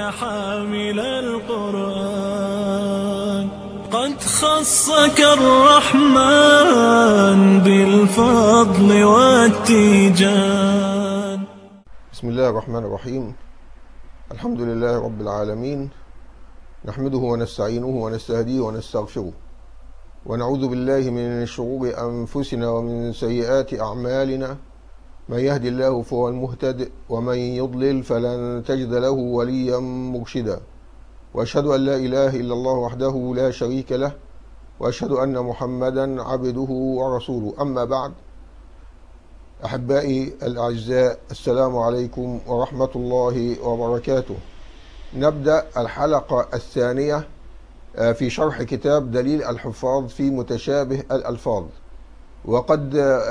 يا حامل القرآن قد خصك الرحمن بالفضل والتيجان بسم الله الرحمن الرحيم الحمد لله رب العالمين نحمده ونستعينه ونستهديه ونستغفره ونعوذ بالله من شرور أنفسنا ومن سيئات أعمالنا من يهدي الله فهو المهتد ومن يضلل فلن تجد له وليا مرشدا وأشهد أن لا إله إلا الله وحده لا شريك له وأشهد أن محمدا عبده ورسوله أما بعد أحبائي الأعزاء السلام عليكم ورحمة الله وبركاته نبدأ الحلقة الثانية في شرح كتاب دليل الحفاظ في متشابه الألفاظ وقد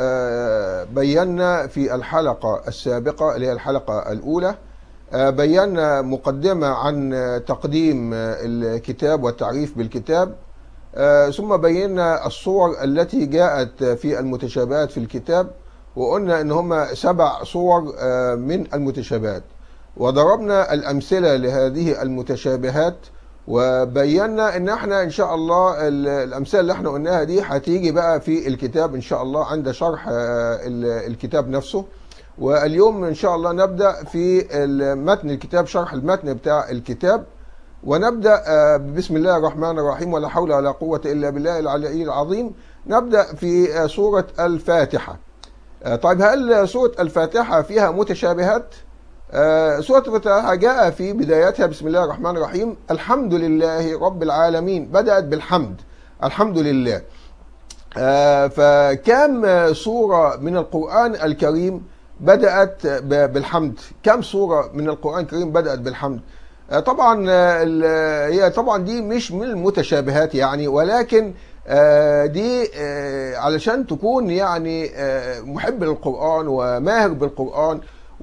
بينا في الحلقة السابقة اللي هي الحلقة الأولى بينا مقدمة عن تقديم الكتاب والتعريف بالكتاب ثم بينا الصور التي جاءت في المتشابهات في الكتاب وقلنا ان هم سبع صور من المتشابهات وضربنا الامثله لهذه المتشابهات وبينا ان احنا ان شاء الله الامثله اللي احنا قلناها دي هتيجي بقى في الكتاب ان شاء الله عند شرح الكتاب نفسه واليوم ان شاء الله نبدا في متن الكتاب شرح المتن بتاع الكتاب ونبدا بسم الله الرحمن الرحيم ولا حول ولا قوه الا بالله العلي العظيم نبدا في سوره الفاتحه طيب هل سوره الفاتحه فيها متشابهات سورة الفاتحة جاء في بدايتها بسم الله الرحمن الرحيم الحمد لله رب العالمين بدأت بالحمد الحمد لله فكم سورة من القرآن الكريم بدأت بالحمد كم سورة من القرآن الكريم بدأت بالحمد طبعا هي طبعا دي مش من المتشابهات يعني ولكن دي علشان تكون يعني محب للقرآن وماهر بالقرآن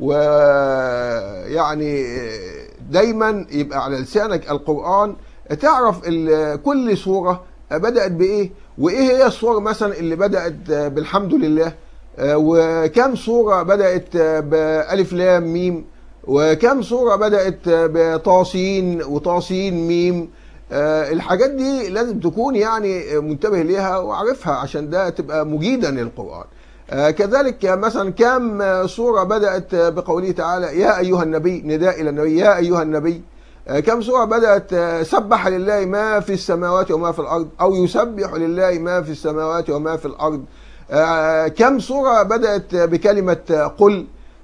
ويعني دايما يبقى على لسانك القرآن تعرف كل سورة بدأت بإيه وإيه هي السورة مثلا اللي بدأت بالحمد لله وكم سورة بدأت بألف لام ميم وكم سورة بدأت بطاسين وطاسين ميم الحاجات دي لازم تكون يعني منتبه ليها وعارفها عشان ده تبقى مجيدا للقرآن كذلك مثلا كم سورة بدأت بقوله تعالى يا أيها النبي نداء إلى النبي يا أيها النبي كم سورة بدأت سبح لله ما في السماوات وما في الأرض أو يسبح لله ما في السماوات وما في الأرض كم سورة بدأت بكلمة قل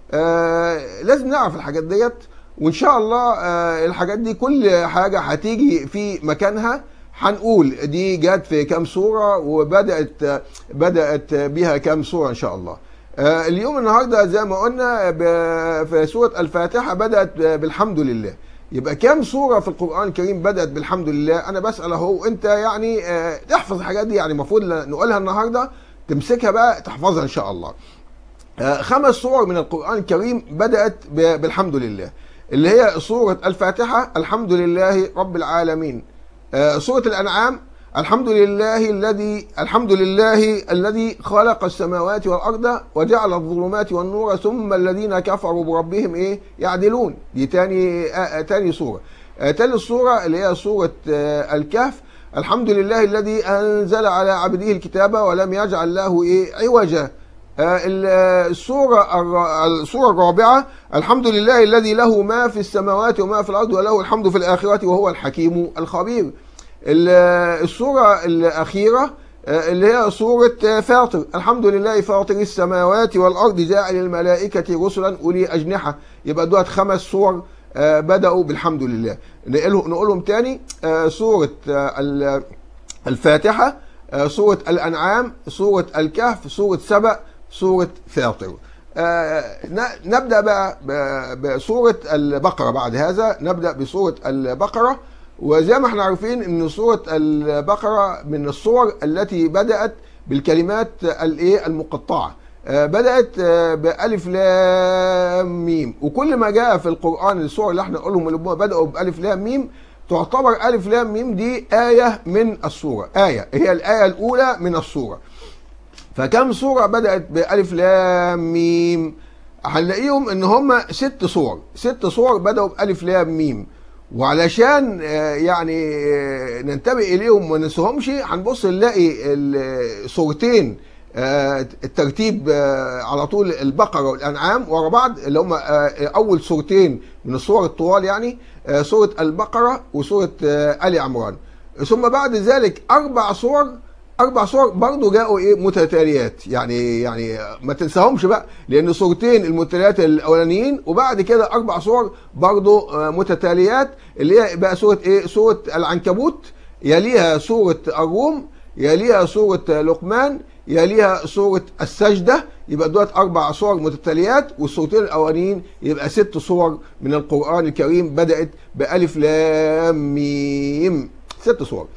لازم نعرف الحاجات ديت وإن شاء الله الحاجات دي كل حاجة هتيجي في مكانها هنقول دي جت في كام سورة وبدأت بدأت بها كام سورة إن شاء الله. اليوم النهاردة زي ما قلنا في سورة الفاتحة بدأت بالحمد لله. يبقى كام سورة في القرآن الكريم بدأت بالحمد لله؟ أنا بسأل أهو أنت يعني تحفظ الحاجات دي يعني المفروض نقولها النهاردة تمسكها بقى تحفظها إن شاء الله. خمس سور من القرآن الكريم بدأت بالحمد لله. اللي هي سورة الفاتحة الحمد لله رب العالمين. سورة الأنعام الحمد لله الذي الحمد لله الذي خلق السماوات والأرض وجعل الظلمات والنور ثم الذين كفروا بربهم إيه يعدلون دي تاني آه تاني سورة آه تاني سورة اللي هي سورة آه الكهف الحمد لله الذي أنزل على عبده الكتاب ولم يجعل له إيه عوجا السورة السورة الرابعة الحمد لله الذي له ما في السماوات وما في الأرض وله الحمد في الآخرة وهو الحكيم الخبير السورة الأخيرة اللي هي سورة فاطر الحمد لله فاطر السماوات والأرض جاعل الملائكة رسلا أولي أجنحة يبقى دوت خمس سور بدأوا بالحمد لله نقولهم تاني سورة الفاتحة سورة الأنعام سورة الكهف سورة سبأ سورة فاطر نبدأ بقى بسورة البقرة بعد هذا نبدأ بسورة البقرة وزي ما احنا عارفين ان سورة البقرة من الصور التي بدأت بالكلمات الايه المقطعة بدأت بألف لام ميم وكل ما جاء في القرآن السور اللي احنا نقولهم اللي بدأوا بألف لام ميم تعتبر ألف لام ميم دي آية من السورة آية هي الآية الأولى من السورة فكم سورة بدأت بألف لام ميم هنلاقيهم ان هم ست صور ست صور بدأوا بألف لام ميم وعلشان آه، يعني آه، ننتبه اليهم وما ننساهمش هنبص نلاقي الصورتين آه، الترتيب آه، على طول البقره والانعام ورا بعض اللي هم آه، اول صورتين من الصور الطوال يعني آه، سوره البقره وسوره آه، ال عمران ثم بعد ذلك اربع صور اربع صور برضه جاءوا ايه متتاليات يعني يعني ما تنساهمش بقى لان صورتين المتتاليات الاولانيين وبعد كده اربع صور برضه آه، متتاليات اللي هي بقى سوره ايه سوره العنكبوت يليها سوره الروم يليها سوره لقمان يليها سوره السجده يبقى دوت اربع صور متتاليات والصورتين الاولانيين يبقى ست صور من القران الكريم بدات بالف لام ميم ست صور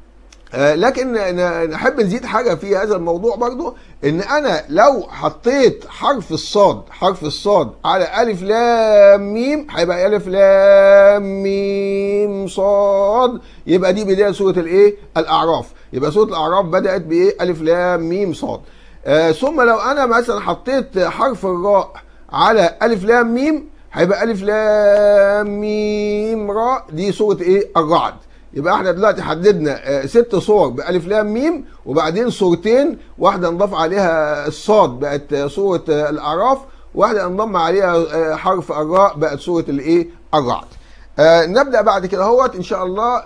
آه، لكن ن- نحب نزيد حاجه في هذا الموضوع برضو ان انا لو حطيت حرف الصاد حرف الصاد على الف لام ميم هيبقى الف لام ميم صاد يبقى دي بدايه سوره الايه الاعراف يبقى سوره الاعراف بدات بايه الف لام ميم صاد آه ثم لو انا مثلا حطيت حرف الراء على الف لام ميم هيبقى الف لام ميم راء دي سوره ايه الرعد يبقى احنا دلوقتي حددنا آه، ست صور بألف لام ميم وبعدين صورتين واحدة نضاف عليها الصاد بقت آه، صورة آه، الأعراف واحدة انضم عليها آه، حرف الراء بقت صورة الايه الرعد آه نبدأ بعد كده هوت إن شاء الله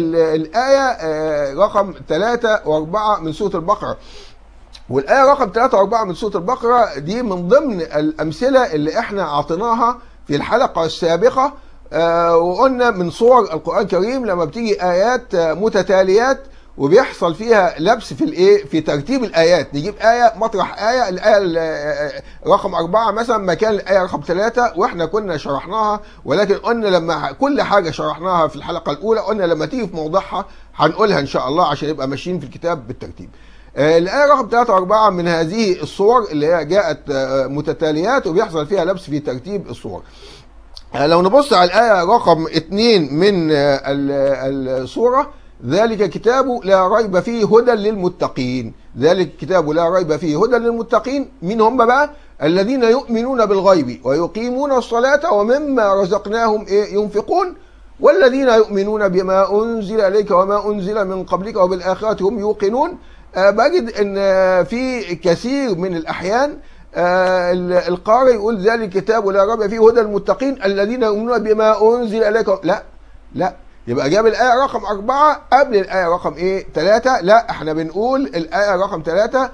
بالآية آه رقم ثلاثة وأربعة من سورة البقرة والآية رقم 3 و4 من سورة البقرة دي من ضمن الأمثلة اللي احنا أعطيناها في الحلقة السابقة آه وقلنا من صور القرآن الكريم لما بتيجي آيات آه، متتاليات وبيحصل فيها لبس في الايه في ترتيب الايات نجيب ايه مطرح ايه الايه ال- آه، رقم أربعة مثلا مكان الايه رقم ثلاثة واحنا كنا شرحناها ولكن قلنا لما كل حاجه شرحناها في الحلقه الاولى قلنا لما تيجي في موضعها هنقولها ان شاء الله عشان يبقى ماشيين في الكتاب بالترتيب آه، الآية رقم 3 و4 من هذه الصور اللي هي جاءت آه، متتاليات وبيحصل فيها لبس في ترتيب الصور. آه، لو نبص على الآية رقم 2 من آه، ال- الصورة ذلك كتاب لا ريب فيه هدى للمتقين ذلك كتاب لا ريب فيه هدى للمتقين مين هم بقى الذين يؤمنون بالغيب ويقيمون الصلاة ومما رزقناهم إيه ينفقون والذين يؤمنون بما أنزل إليك وما أنزل من قبلك وبالآخرة هم يوقنون آه، بجد أن آه، في كثير من الأحيان آه، ال- القارئ يقول ذلك كتاب لا ريب فيه هدى المتقين الذين يؤمنون بما أنزل إليك لا لا يبقى جاب الآية رقم أربعة قبل الآية رقم إيه ثلاثة لا احنا بنقول الآية رقم ثلاثة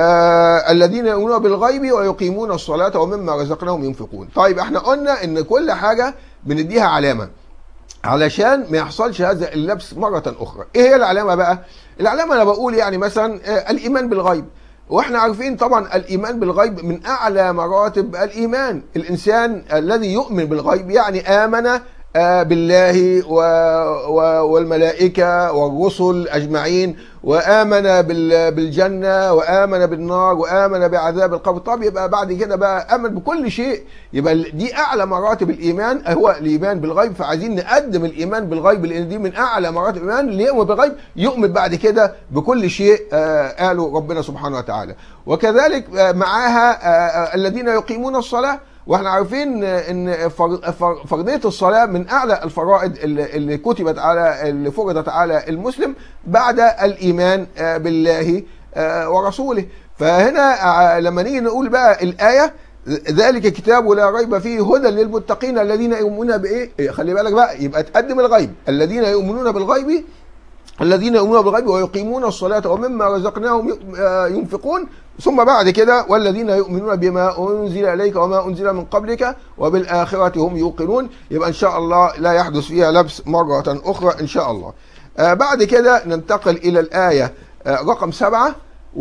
آه الذين يؤمنون بالغيب ويقيمون الصلاة ومما رزقناهم ينفقون طيب احنا قلنا ان كل حاجة بنديها علامة علشان ما يحصلش هذا اللبس مرة أخرى إيه هي العلامة بقى؟ العلامة أنا بقول يعني مثلا آه، الإيمان بالغيب واحنا عارفين طبعا الايمان بالغيب من اعلى مراتب الايمان الانسان الذي يؤمن بالغيب يعني امن آه، بالله و... و... والملائكه والرسل اجمعين وامن بال... بالجنه وامن بالنار وامن بعذاب القبر طب يبقى بعد كده بقى امن بكل شيء يبقى دي اعلى مراتب الايمان هو الايمان بالغيب فعايزين نقدم الايمان بالغيب لان دي من اعلى مراتب الايمان اللي يؤمن بالغيب يؤمن بعد كده بكل شيء آه، قاله ربنا سبحانه وتعالى وكذلك آه، معاها آه، آه، الذين يقيمون الصلاه واحنا عارفين ان فر- فر- فرضيه الصلاه من اعلى الفرائض اللي اللي كتبت على اللي فرضت على المسلم بعد الايمان آه، بالله آه، ورسوله فهنا آه، لما نيجي نقول بقى الايه ذلك كتاب لا ريب فيه هدى للمتقين الذين يؤمنون بايه إيه، خلي بالك بقى يبقى تقدم الغيب الذين يؤمنون بالغيب الذين يؤمنون بالغيب ويقيمون الصلاة ومما رزقناهم ي- آه، ينفقون ثم بعد كده والذين يؤمنون بما أنزل إليك وما أنزل من قبلك وبالآخرة هم يوقنون يبقى إن شاء الله لا يحدث فيها لبس مرة أخرى إن شاء الله آه، بعد كده ننتقل إلى الآية آه، رقم سبعة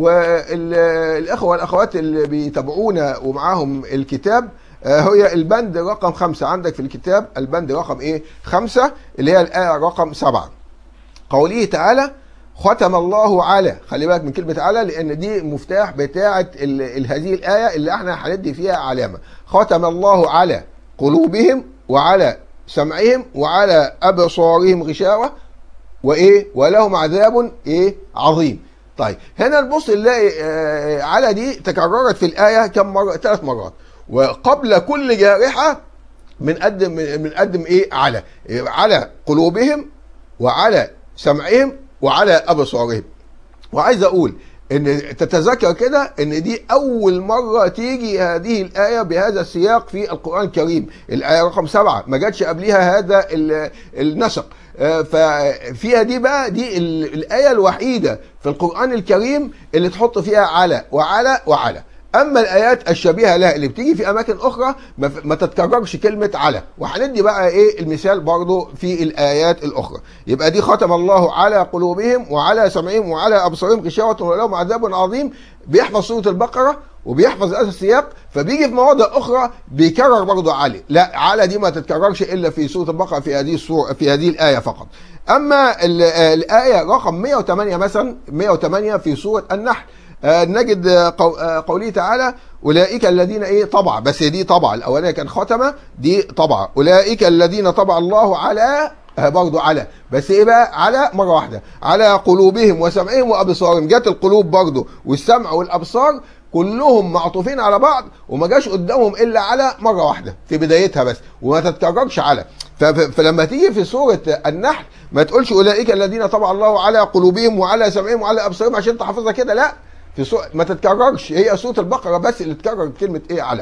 والإخوة والأخوات اللي بيتابعونا ومعاهم الكتاب آه، هي البند رقم خمسة عندك في الكتاب البند رقم إيه خمسة اللي هي الآية رقم سبعة قوله تعالى ختم الله على خلي بالك من كلمة على لأن دي المفتاح بتاعة ال- ال- هذه الآية اللي احنا هندي فيها علامة ختم الله على قلوبهم وعلى سمعهم وعلى أبصارهم غشاوة وإيه ولهم عذاب إيه عظيم طيب هنا نبص نلاقي آه، على دي تكررت في الآية كم مرة ثلاث مرات وقبل كل جارحة بنقدم بنقدم ايه على على قلوبهم وعلى سمعهم وعلى ابصارهم وعايز اقول ان تتذكر كده ان دي اول مره تيجي هذه الايه بهذا السياق في القران الكريم الايه رقم سبعة ما جاتش قبلها هذا ال- النسق آه، ففيها دي بقى دي ال- الايه الوحيده في القران الكريم اللي تحط فيها على وعلى وعلى اما الايات الشبيهه لها اللي بتيجي في اماكن اخرى ما ف- ما تتكررش كلمه على وهندي بقى ايه المثال برضو في الايات الاخرى يبقى دي ختم الله على قلوبهم وعلى سمعهم وعلى ابصارهم غشاوه ولهم عذاب عظيم بيحفظ سوره البقره وبيحفظ هذا السياق فبيجي في مواضع اخرى بيكرر برضه علي لا على دي ما تتكررش الا في سوره البقره في هذه السوره في هذه الايه فقط اما ال- الايه رقم 108 مثلا 108 في سوره النحل آه، نجد آه، قو- آه، قوله تعالى اولئك الذين ايه طبع بس دي طبع الاولانيه كان ختمه دي طبع اولئك الذين طبع الله على آه، برضو على بس ايه بقى على مره واحده على قلوبهم وسمعهم وابصارهم جت القلوب برضو والسمع والابصار كلهم معطوفين على بعض وما جاش قدامهم الا على مره واحده في بدايتها بس وما تتكررش على ف- ف- فلما تيجي في سوره النحل ما تقولش اولئك الذين طبع الله على قلوبهم وعلى سمعهم وعلى ابصارهم عشان تحفظها كده لا في سو... ما تتكررش هي سوره البقره بس اللي تكرر كلمه ايه على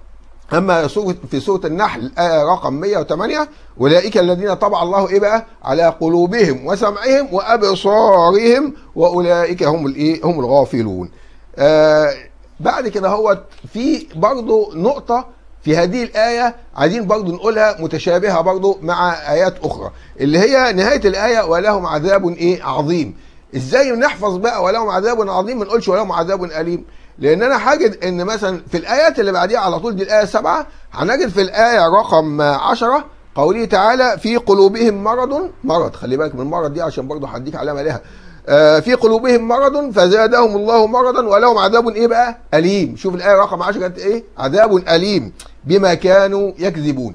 اما سوره في سوره النحل الايه رقم 108 اولئك الذين طبع الله ايه بقى على قلوبهم وسمعهم وابصارهم واولئك هم الايه هم الغافلون آه بعد كده هو في برضه نقطه في هذه الآية عايزين برضو نقولها متشابهة برضو مع آيات أخرى اللي هي نهاية الآية ولهم عذاب إيه عظيم إزاي نحفظ بقى ولهم عذاب عظيم ما نقولش ولهم عذاب أليم لأن أنا هجد إن مثلا في الآيات اللي بعديها على طول دي الآية السبعة هنجد في الآية رقم عشرة قوله تعالى في قلوبهم مرض مرض خلي بالك من المرض دي عشان برضو هديك علامة لها آه، في قلوبهم مرض فزادهم الله مرضا ولهم عذاب ايه بقى اليم شوف الايه رقم 10 كانت ايه عذاب اليم بما كانوا يكذبون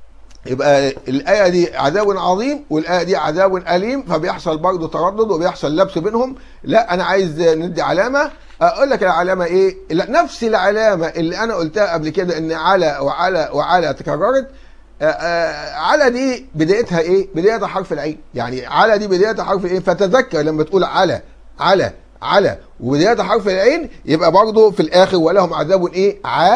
يبقى الآية دي عذاب عظيم والآية دي عذاب أليم فبيحصل برضه تردد وبيحصل لبس بينهم لا أنا عايز ندي علامة أقول لك العلامة إيه؟ لا نفس العلامة اللي أنا قلتها قبل كده إن على وعلى وعلى تكررت آه، آه، على دي بدايتها ايه؟ بدايتها حرف العين، يعني على دي بدايتها حرف ايه؟ فتذكر لما تقول على على على وبدايتها حرف العين يبقى برضه في الاخر ولهم عذاب ايه؟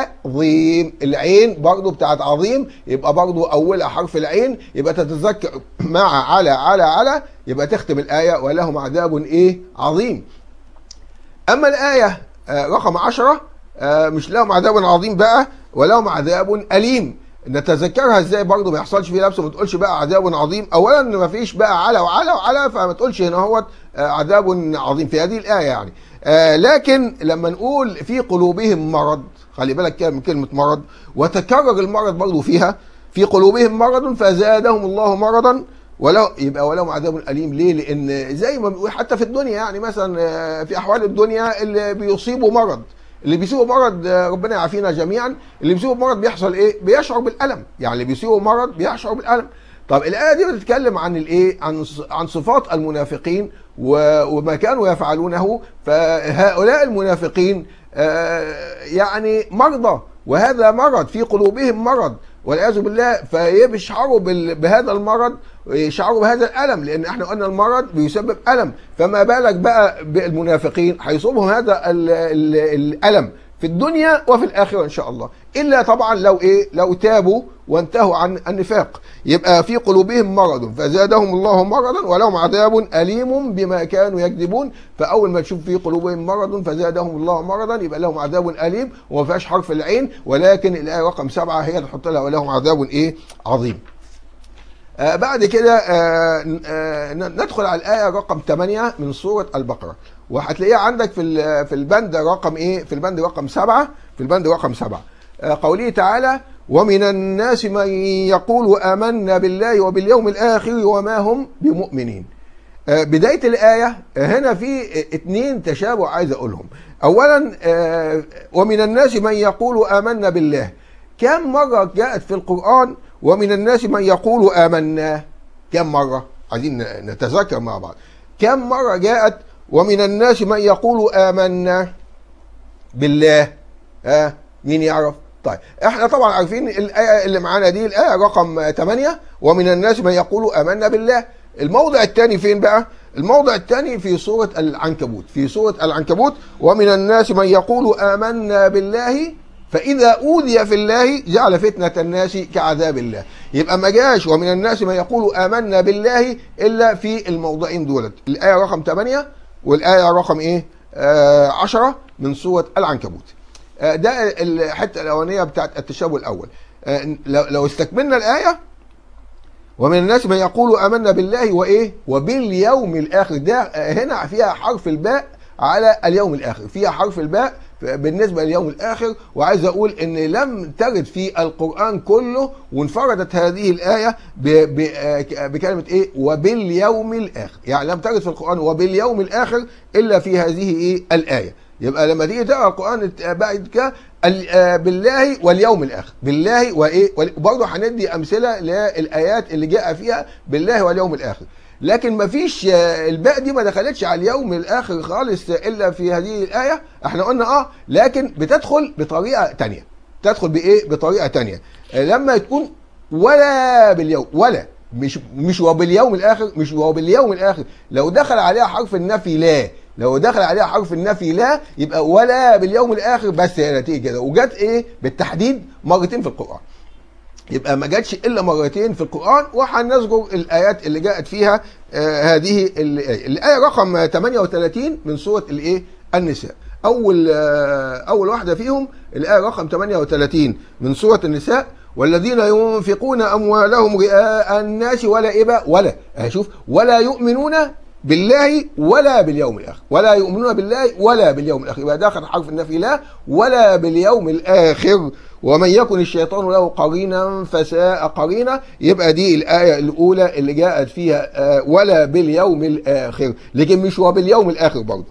عظيم، العين برضه بتاعت عظيم يبقى برضه اولها حرف العين يبقى تتذكر مع على على على يبقى تختم الايه ولهم عذاب ايه؟ عظيم. اما الايه آه، رقم 10 آه، مش لهم عذاب عظيم بقى ولهم عذاب اليم نتذكرها ازاي برضه ما يحصلش فيه لبس وما تقولش بقى عذاب عظيم اولا ما فيش بقى على وعلى وعلى فما تقولش هنا هو عذاب عظيم في هذه الايه يعني آه لكن لما نقول في قلوبهم مرض خلي بالك كده من كلمه مرض وتكرر المرض برضه فيها في قلوبهم مرض فزادهم الله مرضا ولو يبقى ولهم عذاب اليم ليه؟ لان زي ما بنقول حتى في الدنيا يعني مثلا آه، في احوال الدنيا اللي بيصيبوا مرض اللي بيصيبوا مرض آه، ربنا يعافينا جميعا اللي بيصيبوا مرض بيحصل ايه؟ بيشعر بالالم يعني اللي بيصيبوا مرض بيشعر بالالم طب الايه دي بتتكلم عن الايه؟ عن عن صفات المنافقين و- وما كانوا يفعلونه فهؤلاء المنافقين آه، يعني مرضى وهذا مرض في قلوبهم مرض والعياذ بالله فيشعروا بال- بهذا المرض يشعروا بهذا الالم لان احنا قلنا المرض بيسبب الم فما بالك بقى بالمنافقين هيصيبهم هذا ال ال الالم في الدنيا وفي الاخره ان شاء الله الا طبعا لو ايه لو تابوا وانتهوا عن النفاق يبقى في قلوبهم مرض فزادهم الله مرضا ولهم عذاب اليم بما كانوا يكذبون فاول ما تشوف في قلوبهم مرض فزادهم الله مرضا يبقى لهم عذاب اليم وما فيهاش حرف العين ولكن الايه رقم سبعه هي اللي تحط لها ولهم عذاب ايه عظيم آه بعد كده آه آه ندخل على الآية رقم 8 من سورة البقرة وهتلاقيها عندك في ال- في البند رقم ايه في البند رقم 7 في البند رقم 7 آه قوله تعالى ومن الناس من يقول آمنا بالله وباليوم الآخر وما هم بمؤمنين آه، بداية الآية آه، هنا في اتنين تشابه عايز أقولهم أولا آه، ومن الناس من يقول آمنا بالله كم مرة جاءت في القرآن ومن الناس من يقول آمنا كم مرة عايزين نتذكر مع بعض كم مرة جاءت ومن الناس من يقول آمنا بالله ها مين يعرف طيب احنا طبعا عارفين الايه اللي معانا دي الايه رقم 8 ومن الناس من يقول امنا بالله الموضع الثاني فين بقى الموضع الثاني في سوره العنكبوت في سوره العنكبوت ومن الناس من يقول امنا بالله فإذا أوذي في الله جعل فتنة الناس كعذاب الله يبقى ما جاش ومن الناس من يقول آمنا بالله إلا في الموضعين دولت الآية رقم 8 والآية رقم إيه آه 10 من سورة العنكبوت آه ده الحتة الأولانية بتاعت التشابه الأول آه لو لو استكملنا الآية ومن الناس من يقول آمنا بالله وإيه وباليوم الآخر ده آه، هنا فيها حرف الباء على اليوم الآخر فيها حرف الباء بالنسبة لليوم الآخر وعايز أقول إن لم ترد في القرآن كله وانفردت هذه الآية ب- ب- آه، بكلمة إيه وباليوم الآخر يعني لم ترد في القرآن وباليوم الآخر إلا في هذه إيه الآية يبقى لما تيجي تقرا القران بعد كده ال- آه، بالله واليوم الاخر بالله وايه وبرضه هندي امثله للايات اللي جاء فيها بالله واليوم الاخر لكن ما فيش آه، الباء دي ما دخلتش على اليوم الاخر خالص الا في هذه الايه احنا قلنا اه لكن بتدخل بطريقه تانية تدخل بايه بطريقه تانية آه، لما تكون ولا باليوم ولا مش مش وباليوم الاخر مش وباليوم الاخر لو دخل عليها حرف النفي لا لو دخل عليها حرف النفي لا يبقى ولا باليوم الاخر بس هي نتيجه كده وجت ايه بالتحديد مرتين في القران يبقى ما جاتش الا مرتين في القران وهنذكر الايات اللي جاءت فيها آه هذه الايه الايه رقم 38 من سوره الايه النساء اول آه اول واحده فيهم الايه رقم 38 من سوره النساء والذين ينفقون اموالهم رئاء الناس ولا ايه بقى ولا آه شوف ولا يؤمنون بالله ولا باليوم الاخر ولا يؤمنون بالله ولا باليوم الاخر يبقى داخل حرف النفي لا ولا باليوم الاخر ومن يكن الشيطان له قرينا فساء قرينا يبقى دي الايه الاولى اللي جاءت فيها آه، ولا باليوم الاخر لكن مش وباليوم الاخر برضه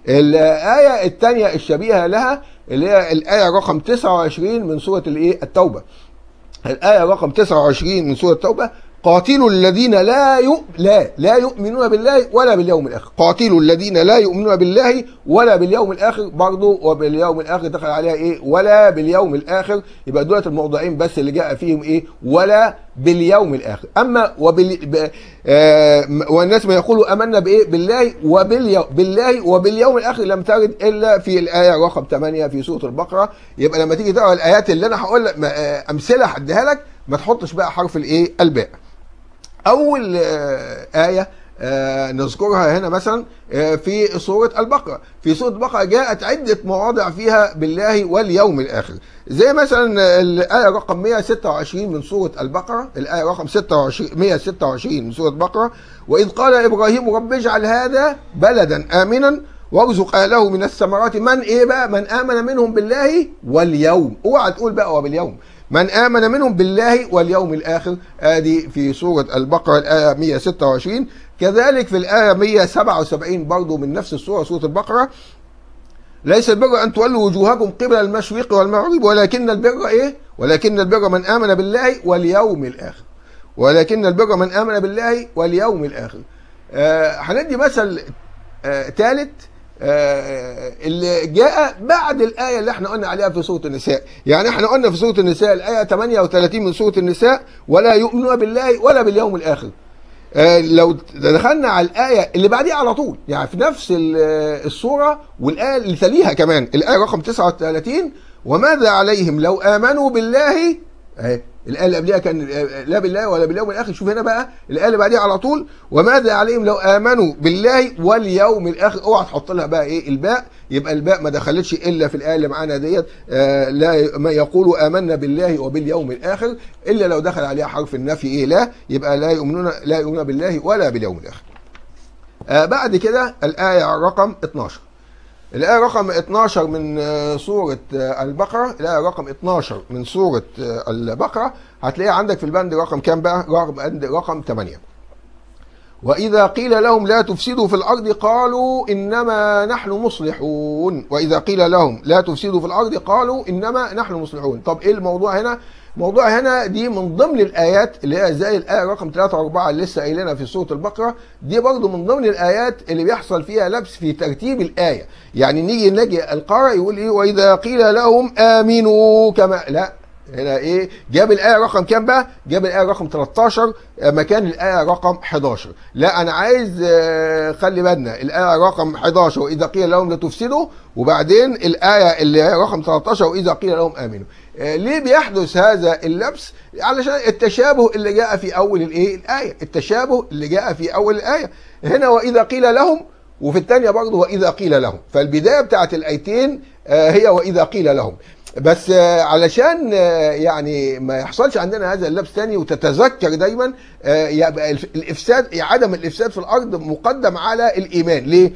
الايه الثانيه الشبيهه لها اللي هي الايه رقم 29 من سوره الايه التوبه الآية رقم 29 من سورة التوبة قاتلوا الذين لا يؤ... لا لا يؤمنون بالله ولا باليوم الآخر قاتلوا الذين لا يؤمنون بالله ولا باليوم الآخر برضه وباليوم الآخر دخل عليها إيه ولا باليوم الآخر يبقى دولت الموضعين بس اللي جاء فيهم إيه ولا باليوم الآخر أما وبال... ب... آه... والناس ما يقولوا آمنا بإيه بالله وباليوم بالله وباليوم الآخر لم ترد إلا في الآية رقم 8 في سورة البقرة يبقى لما تيجي تقرا الآيات اللي أنا هقول لك ما- آه، أمثلة هديها لك ما تحطش بقى حرف الإيه الباء أول آه، آية آه، نذكرها هنا مثلا آه، في سورة البقرة في سورة البقرة جاءت عدة مواضع فيها بالله واليوم الآخر زي مثلا الآية رقم 126 من سورة البقرة الآية رقم 26 126 من سورة البقرة وإذ قال إبراهيم رب اجعل هذا بلدا آمنا وارزق اهله من الثمرات من ايه بقى من امن منهم بالله واليوم اوعى تقول بقى وباليوم من امن منهم بالله واليوم الاخر ادي في سوره البقره الايه 126 كذلك في الايه 177 برضو من نفس السوره سوره البقره ليس البر ان تولوا وجوهكم قبل المشرق والمغرب ولكن البر ايه ولكن البر من امن بالله واليوم الاخر ولكن البر من امن بالله واليوم الاخر آه هندي مثل ثالث آه اللي جاء بعد الآية اللي احنا قلنا عليها في سورة النساء يعني احنا قلنا في سورة النساء الآية 38 من سورة النساء ولا يؤمنون بالله ولا باليوم الآخر آه لو دخلنا على الآية اللي بعديها على طول يعني في نفس ال- السورة والآية اللي تليها كمان الآية رقم 39 وماذا عليهم لو آمنوا بالله اهي الآية اللي قبلها كان لا بالله ولا باليوم الآخر شوف هنا بقى الآية اللي بعديها على طول وماذا عليهم لو آمنوا بالله واليوم الآخر اوعى تحط لها بقى إيه الباء يبقى الباء ما دخلتش إلا في الآية اللي معانا ديت آه لا ما يقول آمنا بالله وباليوم الآخر إلا لو دخل عليها حرف النفي إيه لا يبقى لا يؤمنون لا يؤمنون بالله ولا باليوم الآخر آه بعد كده الآية رقم 12 الآية رقم 12 من آه، سورة آه، البقرة الآية رقم 12 من سورة آه، البقرة هتلاقيها عندك في البند رقم كام بقى؟ رقم بند رقم 8 وإذا قيل لهم لا تفسدوا في الأرض قالوا إنما نحن مصلحون وإذا قيل لهم لا تفسدوا في الأرض قالوا إنما نحن مصلحون طب إيه الموضوع هنا موضوع هنا دي من ضمن الايات اللي هي زي الايه رقم 3 و4 اللي لسه قايلينها في سوره البقره دي برضو من ضمن الايات اللي بيحصل فيها لبس في ترتيب الايه يعني نيجي نجي القارئ يقول ايه واذا قيل لهم امنوا كما لا هنا ايه جاب الايه رقم كام بقى جاب الايه رقم 13 آه، مكان الايه رقم 11 لا انا عايز آه، خلي بالنا الايه رقم 11 واذا قيل لهم لا تفسدوا وبعدين الايه اللي هي رقم 13 واذا قيل لهم امنوا آه، ليه بيحدث هذا اللبس علشان التشابه اللي جاء في اول الايه الايه التشابه اللي جاء في اول الايه هنا واذا قيل لهم وفي الثانيه برضه واذا قيل لهم فالبدايه بتاعت الايتين آه، هي واذا قيل لهم بس آه، علشان آه، يعني ما يحصلش عندنا هذا اللبس تاني وتتذكر دايما آه، يبقى الف- الافساد عدم الافساد في الارض مقدم على الايمان ليه؟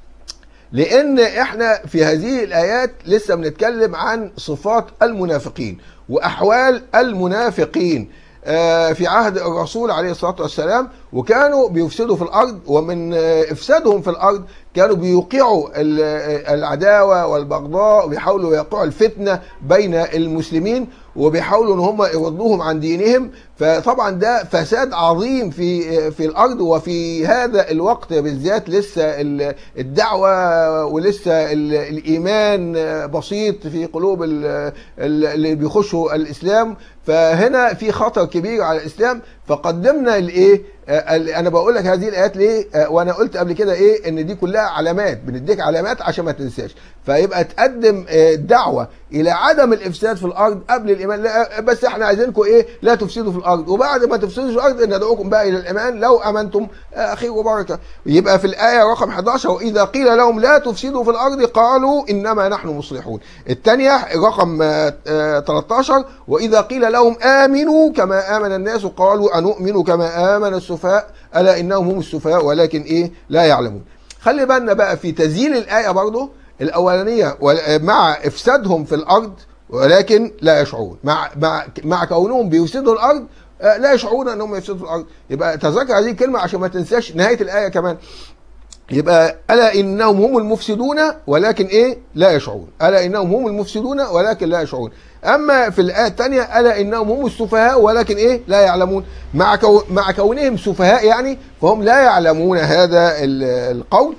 لان احنا في هذه الايات لسه بنتكلم عن صفات المنافقين واحوال المنافقين آه، في عهد الرسول عليه الصلاه والسلام وكانوا بيفسدوا في الارض ومن آه، افسادهم في الارض كانوا بيوقعوا ال- آه، العداوه والبغضاء وبيحاولوا يوقعوا الفتنه بين المسلمين وبيحاولوا ان هم يردوهم عن دينهم فطبعا ده فساد عظيم في في الارض وفي هذا الوقت بالذات لسه ال- الدعوه ولسه ال- الايمان بسيط في قلوب ال- ال- اللي بيخشوا الاسلام فهنا في خطر كبير على الاسلام فقدمنا الايه آه، ال- انا بقول لك هذه الايات ليه آه، وانا قلت قبل كده ايه ان دي كلها علامات بنديك علامات عشان ما تنساش فيبقى تقدم آه، دعوه الى عدم الافساد في الارض قبل الايمان لا بس احنا عايزينكم ايه لا تفسدوا في الارض وبعد ما تفسدوا في الارض ندعوكم بقى الى الايمان لو امنتم آه، خير وبركه يبقى في الايه رقم 11 واذا قيل لهم لا تفسدوا في الارض قالوا انما نحن مصلحون الثانيه رقم آه، آه، 13 واذا قيل لهم امنوا كما امن الناس قالوا انؤمن كما امن السفهاء الا انهم هم السفهاء ولكن ايه لا يعلمون خلي بالنا بقى في تزيين الايه برضه الاولانيه وال- مع افسادهم في الارض ولكن لا يشعرون مع مع مع كونهم بيفسدوا الارض آه، لا يشعرون انهم يفسدوا في الارض يبقى تذكر هذه الكلمه عشان ما تنساش نهايه الايه كمان يبقى الا انهم هم المفسدون ولكن ايه لا يشعرون الا انهم هم المفسدون ولكن لا يشعرون اما في الايه الثانيه الا انهم هم السفهاء ولكن ايه لا يعلمون مع كو مع كونهم سفهاء يعني فهم لا يعلمون هذا ال- القول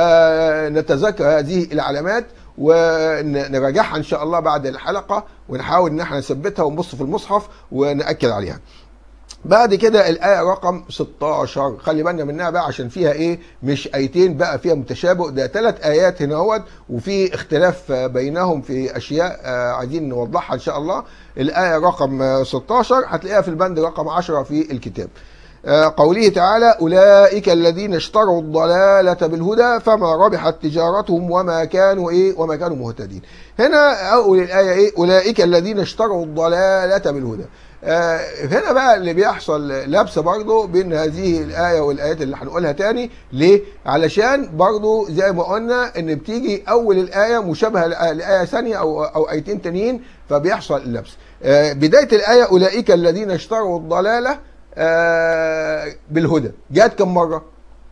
فنتذكر هذه العلامات ونراجعها ان شاء الله بعد الحلقه ونحاول ان احنا نثبتها ونبص في المصحف وناكد عليها بعد كده الآية رقم 16 خلي بالنا منها بقى عشان فيها إيه مش آيتين بقى فيها متشابه ده ثلاث آيات هنا اهوت وفي اختلاف آه، بينهم في أشياء آه، عايزين نوضحها إن شاء الله الآية رقم آه، 16 هتلاقيها في البند رقم 10 في الكتاب آه، قوله تعالى أولئك الذين اشتروا الضلالة بالهدى فما ربحت تجارتهم وما كانوا إيه وما كانوا مهتدين هنا أول الآية إيه أولئك الذين اشتروا الضلالة بالهدى آه، هنا بقى اللي بيحصل لبس برضه بين هذه الآية والآيات اللي هنقولها تاني ليه؟ علشان برضه زي ما قلنا إن بتيجي أول الآية مشابهة لآية لآية ثانية أو أو آيتين تانيين فبيحصل اللبس. آه، بداية الآية أولئك الذين اشتروا الضلالة آه، بالهدى جت كم مرة؟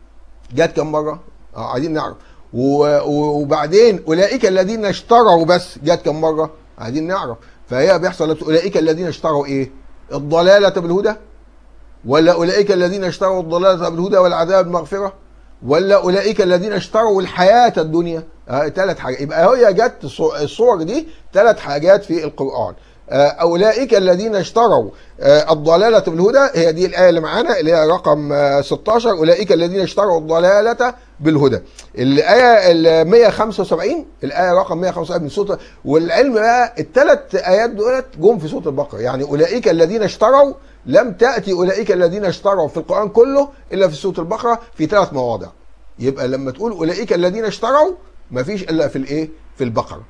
جت كم مرة؟ اه عايزين نعرف و- و- وبعدين اولئك الذين اشتروا بس جت كم مرة؟ عايزين نعرف فهي بيحصل لبس اولئك الذين اشتروا ايه؟ الضلالة بالهدى؟ ولا اولئك الذين اشتروا الضلالة بالهدى والعذاب مغفرة؟ ولا اولئك الذين اشتروا الحياة الدنيا؟ آه ثلاث حاجات يبقى هي جت الصو- الصور دي ثلاث حاجات في القرآن. آه، أولئك الذين اشتروا آه، الضلالة بالهدى هي دي الآية اللي معانا اللي هي رقم آه، 16 أولئك الذين اشتروا الضلالة بالهدى الآية ال 175 الآية رقم 175 من سورة والعلم بقى الثلاث آيات دولت جم في سورة البقرة يعني أولئك الذين اشتروا لم تأتي أولئك الذين اشتروا في القرآن كله إلا في سورة البقرة في ثلاث مواضع يبقى لما تقول أولئك الذين اشتروا مفيش إلا في الإيه في البقرة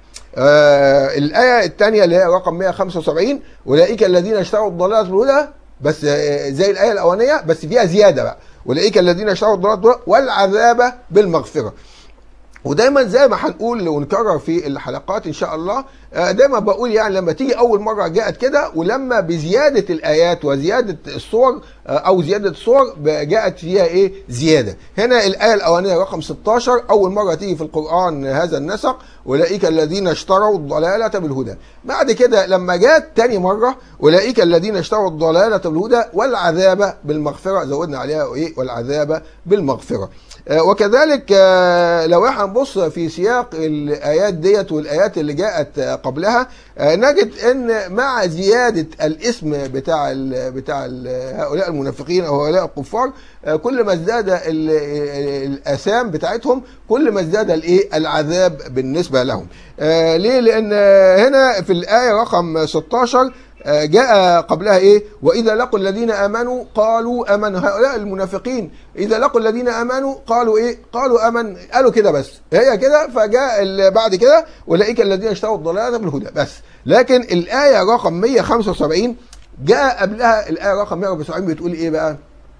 آه الآية الثانية اللي هي رقم 175 أولئك الذين اشتروا الضلالة بالهدى بس آه، زي الآية الأولانية بس فيها زيادة بقى أولئك الذين اشتروا الضلالة بالهدى والعذاب بالمغفرة ودايما زي ما هنقول ونكرر في الحلقات ان شاء الله آه، دايما بقول يعني لما تيجي اول مره جاءت كده ولما بزياده الايات وزياده الصور آه، او زياده الصور جاءت فيها ايه زياده هنا الايه الاولانيه رقم 16 اول مره تيجي في القران هذا النسق اولئك الذين اشتروا الضلاله بالهدى بعد كده لما جاءت تاني مره اولئك الذين اشتروا الضلاله بالهدى والعذاب بالمغفره زودنا عليها ايه والعذاب بالمغفره آه، وكذلك آه، لو احنا نبص في سياق الايات ديت والايات اللي جاءت آه، قبلها آه، نجد ان مع زياده الاسم بتاع ال بتاع ال هؤلاء المنافقين او هؤلاء الكفار آه، كل ما ازداد ال- ال- الاثام بتاعتهم كل ما ازداد الايه العذاب بالنسبه لهم آه، ليه لان آه، هنا في الايه رقم 16 آه، جاء قبلها ايه واذا لقوا الذين امنوا قالوا امنوا هؤلاء المنافقين اذا لقوا الذين امنوا قالوا ايه قالوا امن قالوا كده بس هي كده فجاء ال- بعد كده اولئك الذين اشتروا الضلاله بالهدى بس لكن الايه رقم 175 جاء قبلها الايه رقم 174 بتقول ايه بقى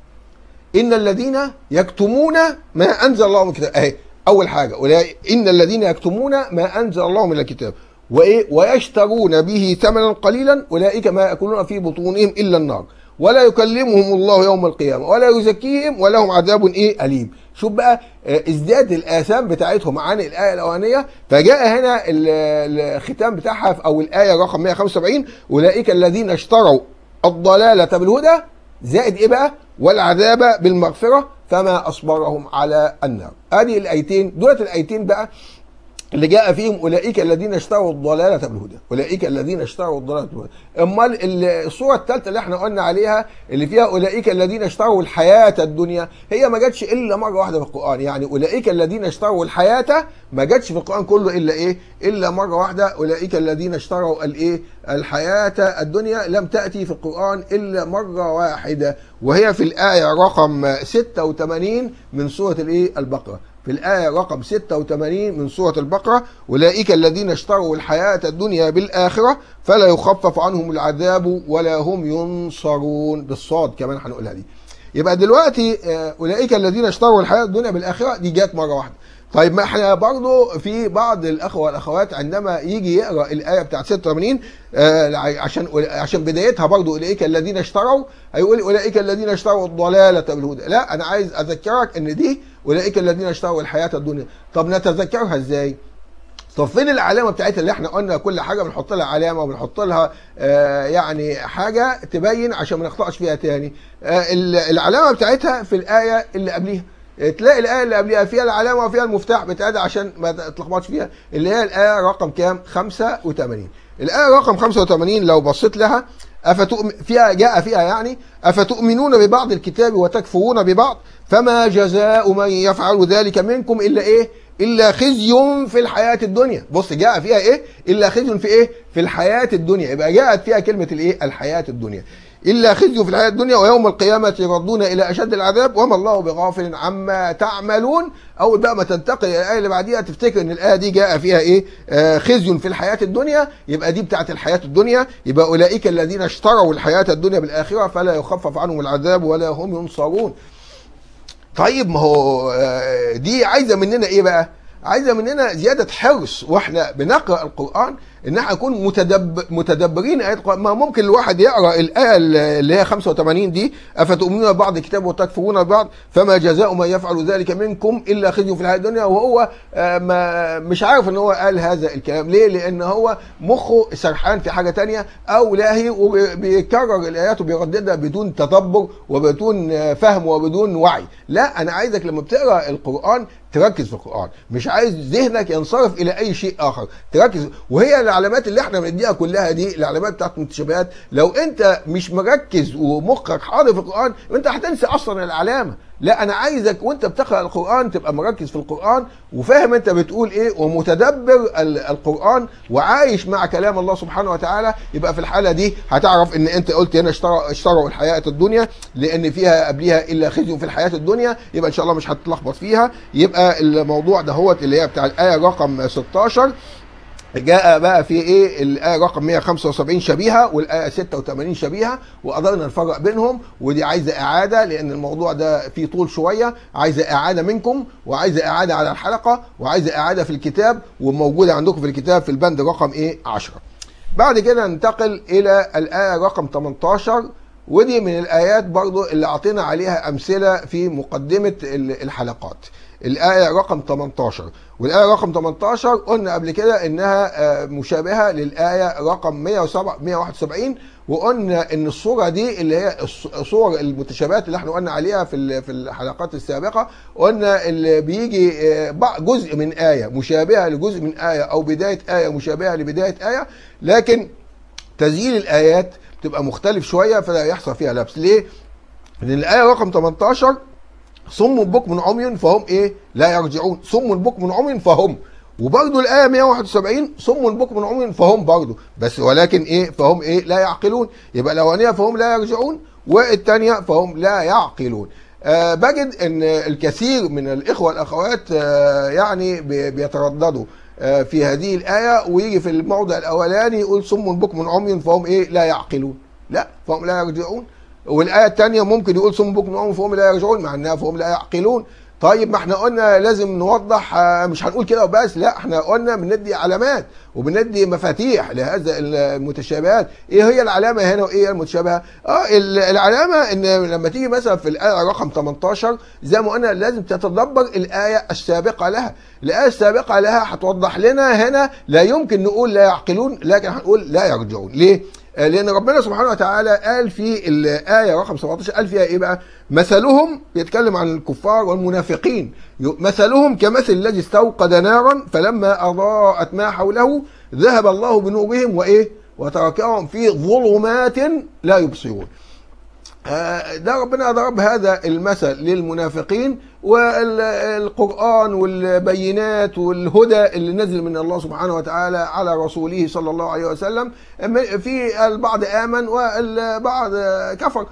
ان الذين يكتمون ما انزل الله من الكتاب اهي اول حاجه أولئك- ان الذين يكتمون ما انزل الله من الكتاب وايه ويشترون به ثمنا قليلا اولئك ما ياكلون في بطونهم الا النار ولا يكلمهم الله يوم القيامه ولا يزكيهم ولهم عذاب ايه اليم شوف بقى آه، ازداد الاثام بتاعتهم عن الايه الاولانيه فجاء هنا ال- الختام بتاعها في- او الايه رقم 175 اولئك الذين اشتروا الضلاله بالهدى زائد ايه بقى والعذاب بالمغفره فما اصبرهم على النار ادي الايتين دولت الايتين بقى اللي جاء فيهم اولئك الذين اشتروا الضلاله بالهدى اولئك الذين اشتروا الضلاله بالهدى امال ال- الصوره الثالثه اللي احنا قلنا عليها اللي فيها اولئك الذين اشتروا الحياه الدنيا هي ما جاتش الا مره واحده في القران يعني اولئك الذين اشتروا الحياه ما جاتش في القران كله الا ايه الا مره واحده اولئك الذين اشتروا الايه الحياه الدنيا لم تاتي في القران الا مره واحده وهي في الايه رقم 86 من سوره الايه البقره في الآية رقم 86 من سورة البقرة أولئك الذين اشتروا الحياة الدنيا بالآخرة فلا يخفف عنهم العذاب ولا هم ينصرون بالصاد كمان هنقولها دي يبقى دلوقتي آه، أولئك الذين اشتروا الحياة الدنيا بالآخرة دي جت مرة واحدة طيب ما احنا برضو في بعض الاخوه والاخوات عندما يجي يقرا الايه بتاعت 86 آه عشان عشان بدايتها برضو اولئك الذين اشتروا هيقول اولئك الذين اشتروا الضلاله بالهدى لا انا عايز اذكرك ان دي اولئك الذين اشتروا الحياه الدنيا طب نتذكرها ازاي طب فين العلامه بتاعتها اللي احنا قلنا كل حاجه بنحط لها علامه وبنحط لها آه يعني حاجه تبين عشان ما نخطاش فيها تاني آه ال- العلامه بتاعتها في الايه اللي قبليها تلاقي الايه اللي قبلها فيها العلامه وفيها المفتاح بتاعتها عشان ما تتلخبطش فيها اللي هي الايه رقم كام 85 الايه رقم 85 لو بصيت لها أفتؤمن فيها جاء فيها يعني أفتؤمنون ببعض الكتاب وتكفرون ببعض فما جزاء من يفعل ذلك منكم إلا إيه إلا خزي في الحياة الدنيا بص جاء فيها إيه إلا خزي في إيه في الحياة الدنيا يبقى جاءت فيها كلمة الإيه الحياة الدنيا إلا خزي في الحياة الدنيا ويوم القيامة يردون إلى أشد العذاب وما الله بغافل عما تعملون أول بقى ما تنتقل إلى الآية اللي بعديها تفتكر إن الآية دي جاء فيها إيه آه خزي في الحياة الدنيا يبقى دي بتاعت الحياة الدنيا يبقى أولئك الذين اشتروا الحياة الدنيا بالآخرة فلا يخفف عنهم العذاب ولا هم ينصرون طيب ما هو آه، دي عايزه مننا ايه بقى؟ عايزه مننا زياده حرص واحنا بنقرا القران ان احنا نكون متدب متدبرين ايات القران ما ممكن الواحد يقرا الايه اللي هي 85 دي افتؤمنون ببعض الكتاب وتكفرون ببعض فما جزاء من يفعل ذلك منكم الا خزي في الحياه الدنيا وهو آه، ما مش عارف ان هو قال هذا الكلام ليه؟ لان هو مخه سرحان في حاجه تانية او لاهي وبيكرر الايات وبيرددها بدون تدبر وبدون آه، فهم وبدون وعي لا انا عايزك لما بتقرا القران تركز في القران مش عايز ذهنك ينصرف الى اي شيء اخر تركز وهي العلامات اللي احنا بنديها كلها دي العلامات بتاعت المتشابهات لو انت مش مركز ومخك حاضر في القران انت هتنسى اصلا العلامه لا انا عايزك وانت بتقرا القران تبقى مركز في القران وفاهم انت بتقول ايه ومتدبر ال- القران وعايش مع كلام الله سبحانه وتعالى يبقى في الحاله دي هتعرف ان انت قلت هنا اشتروا اشتروا الحياه الدنيا لان فيها قبلها الا خزي في الحياه الدنيا يبقى ان شاء الله مش هتتلخبط فيها يبقى الموضوع ده هو اللي هي بتاع الايه رقم 16 جاء بقى في ايه الايه رقم 175 شبيهه والايه 86 شبيهه وقدرنا نفرق بينهم ودي عايزه اعاده لان الموضوع ده فيه طول شويه عايزه اعاده منكم وعايزه اعاده على الحلقه وعايزه اعاده في الكتاب وموجوده عندكم في الكتاب في البند رقم ايه 10 بعد كده ننتقل الى الايه رقم 18 ودي من الايات برضو اللي اعطينا عليها امثله في مقدمه ال- الحلقات الآية رقم 18 والآية رقم 18 قلنا قبل كده إنها آه، مشابهة للآية رقم 107 171 وقلنا إن الصورة دي اللي هي الص- الصور المتشابهات اللي احنا قلنا عليها في ال- في الحلقات السابقة قلنا اللي بيجي آه، بع- جزء من آية مشابهة لجزء من آية أو بداية آية مشابهة لبداية آية لكن تسجيل الآيات بتبقى مختلف شوية فلا يحصل فيها لبس ليه؟ لأن الآية رقم 18 صم بكم عمي فهم ايه لا يرجعون صم بكم عمي فهم وبرضه الآية 171 صم بكم عمي فهم برضه بس ولكن ايه فهم ايه لا يعقلون يبقى الأولانية فهم لا يرجعون والثانية فهم لا يعقلون آه بجد ان الكثير من الإخوة والأخوات آه يعني بي- بيترددوا آه في هذه الآية ويجي في الموضع الأولاني يقول صم بكم عمي فهم ايه لا يعقلون لا فهم لا يرجعون والايه الثانيه ممكن يقول صم بكم وهم فهم لا يرجعون مع انها فهم لا يعقلون طيب ما احنا قلنا لازم نوضح آه، مش هنقول كده وبس لا احنا قلنا بندي علامات وبندي مفاتيح لهذا المتشابهات ايه هي العلامه هنا وايه هي المتشابهه اه ال- العلامه ان لما تيجي مثلا في الايه رقم 18 زي ما قلنا لازم تتدبر الايه السابقه لها الايه السابقه لها هتوضح لنا هنا لا يمكن نقول لا يعقلون لكن هنقول لا يرجعون ليه آه، لان ربنا سبحانه وتعالى قال في الايه رقم 17 قال فيها ايه بقى مثلهم يتكلم عن الكفار والمنافقين ي- مثلهم كمثل الذي استوقد نارا فلما اضاءت ما حوله ذهب الله بنورهم وايه وتركهم في ظلمات لا يبصرون آه، ده ربنا ضرب هذا المثل للمنافقين والقرآن والبينات والهدى اللي نزل من الله سبحانه وتعالى على رسوله صلى الله عليه وسلم في البعض آمن والبعض كفر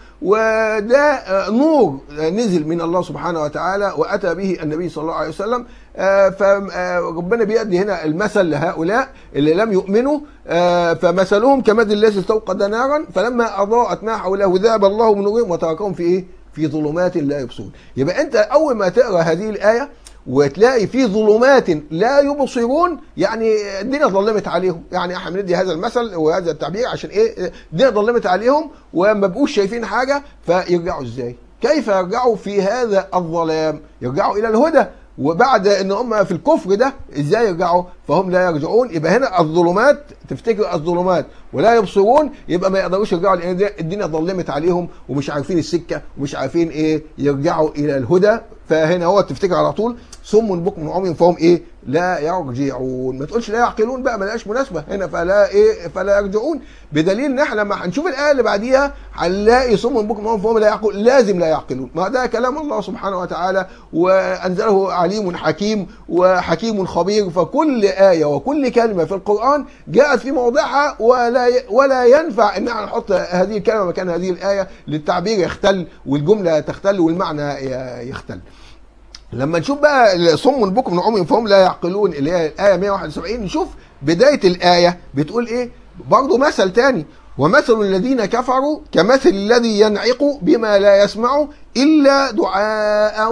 وده نور نزل من الله سبحانه وتعالى وأتى به النبي صلى الله عليه وسلم آه، فربنا بيدي هنا المثل لهؤلاء اللي لم يؤمنوا آه، فمثلهم كمثل الذي استوقد نارا فلما اضاءت ما حوله ذهب الله بنورهم وتركهم في ايه؟ في ظلمات لا يبصرون. يبقى انت اول ما تقرا هذه الايه وتلاقي في ظلمات لا يبصرون يعني الدنيا ظلمت عليهم يعني احنا بندي هذا المثل وهذا التعبير عشان ايه الدنيا ظلمت عليهم وما بقوش شايفين حاجه فيرجعوا ازاي كيف يرجعوا في هذا الظلام يرجعوا الى الهدى وبعد ان هم في الكفر ده ازاي يرجعوا فهم لا يرجعون يبقى هنا الظلمات تفتكر الظلمات ولا يبصرون يبقى ما يقدروش يرجعوا لان ده- الدنيا ظلمت عليهم ومش عارفين السكه ومش عارفين ايه يرجعوا الى الهدى فهنا هو تفتكر على طول صم بكم عمي فهم ايه لا يرجعون ما تقولش لا يعقلون بقى ملهاش مناسبه هنا فلا ايه فلا يرجعون بدليل ان احنا لما هنشوف الايه اللي بعديها هنلاقي صم بكم عمي فهم لا يعقلون لازم لا يعقلون ما ده كلام الله سبحانه وتعالى وانزله عليم حكيم وحكيم خبير فكل ايه وكل كلمه في القران جاءت في موضعها ولا ولا ينفع ان احنا نحط هذه الكلمه مكان هذه الايه للتعبير يختل والجمله تختل والمعنى يختل لما نشوف بقى صم بكم عمي فهم لا يعقلون اللي هي الايه 171 نشوف بدايه الايه بتقول ايه برضه مثل تاني ومثل الذين كفروا كمثل الذي ينعق بما لا يسمع الا دعاء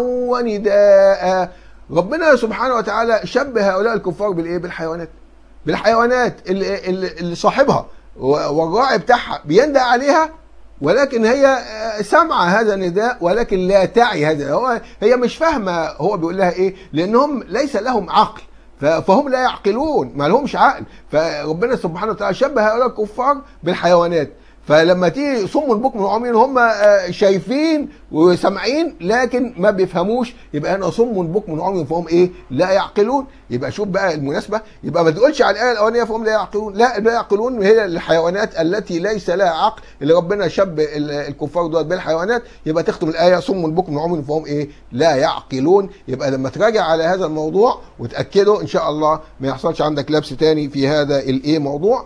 ونداء ربنا سبحانه وتعالى شبه هؤلاء الكفار بالايه بالحيوانات بالحيوانات اللي, اللي اللي صاحبها والراعي بتاعها بيندى عليها ولكن هي آه، سامعه هذا النداء ولكن لا تعي هذا هو هي مش فاهمه هو بيقول لها ايه لانهم ليس لهم عقل ف- فهم لا يعقلون ما لهمش عقل فربنا سبحانه وتعالى شبه هؤلاء الكفار بالحيوانات فلما تيجي صم بكم وعميين هم آه، شايفين وسامعين لكن ما بيفهموش يبقى هنا صم بكم وعمي فهم ايه لا يعقلون يبقى شوف بقى المناسبه يبقى ما تقولش على الايه الاولانيه فهم لا يعقلون لا لا يعقلون هي الحيوانات التي ليس لها عقل اللي ربنا شب ال- الكفار دول بالحيوانات يبقى تختم الايه صم بكم وعمي فهم ايه لا يعقلون يبقى لما تراجع على هذا الموضوع وتاكده ان شاء الله ما يحصلش عندك لبس تاني في هذا الايه موضوع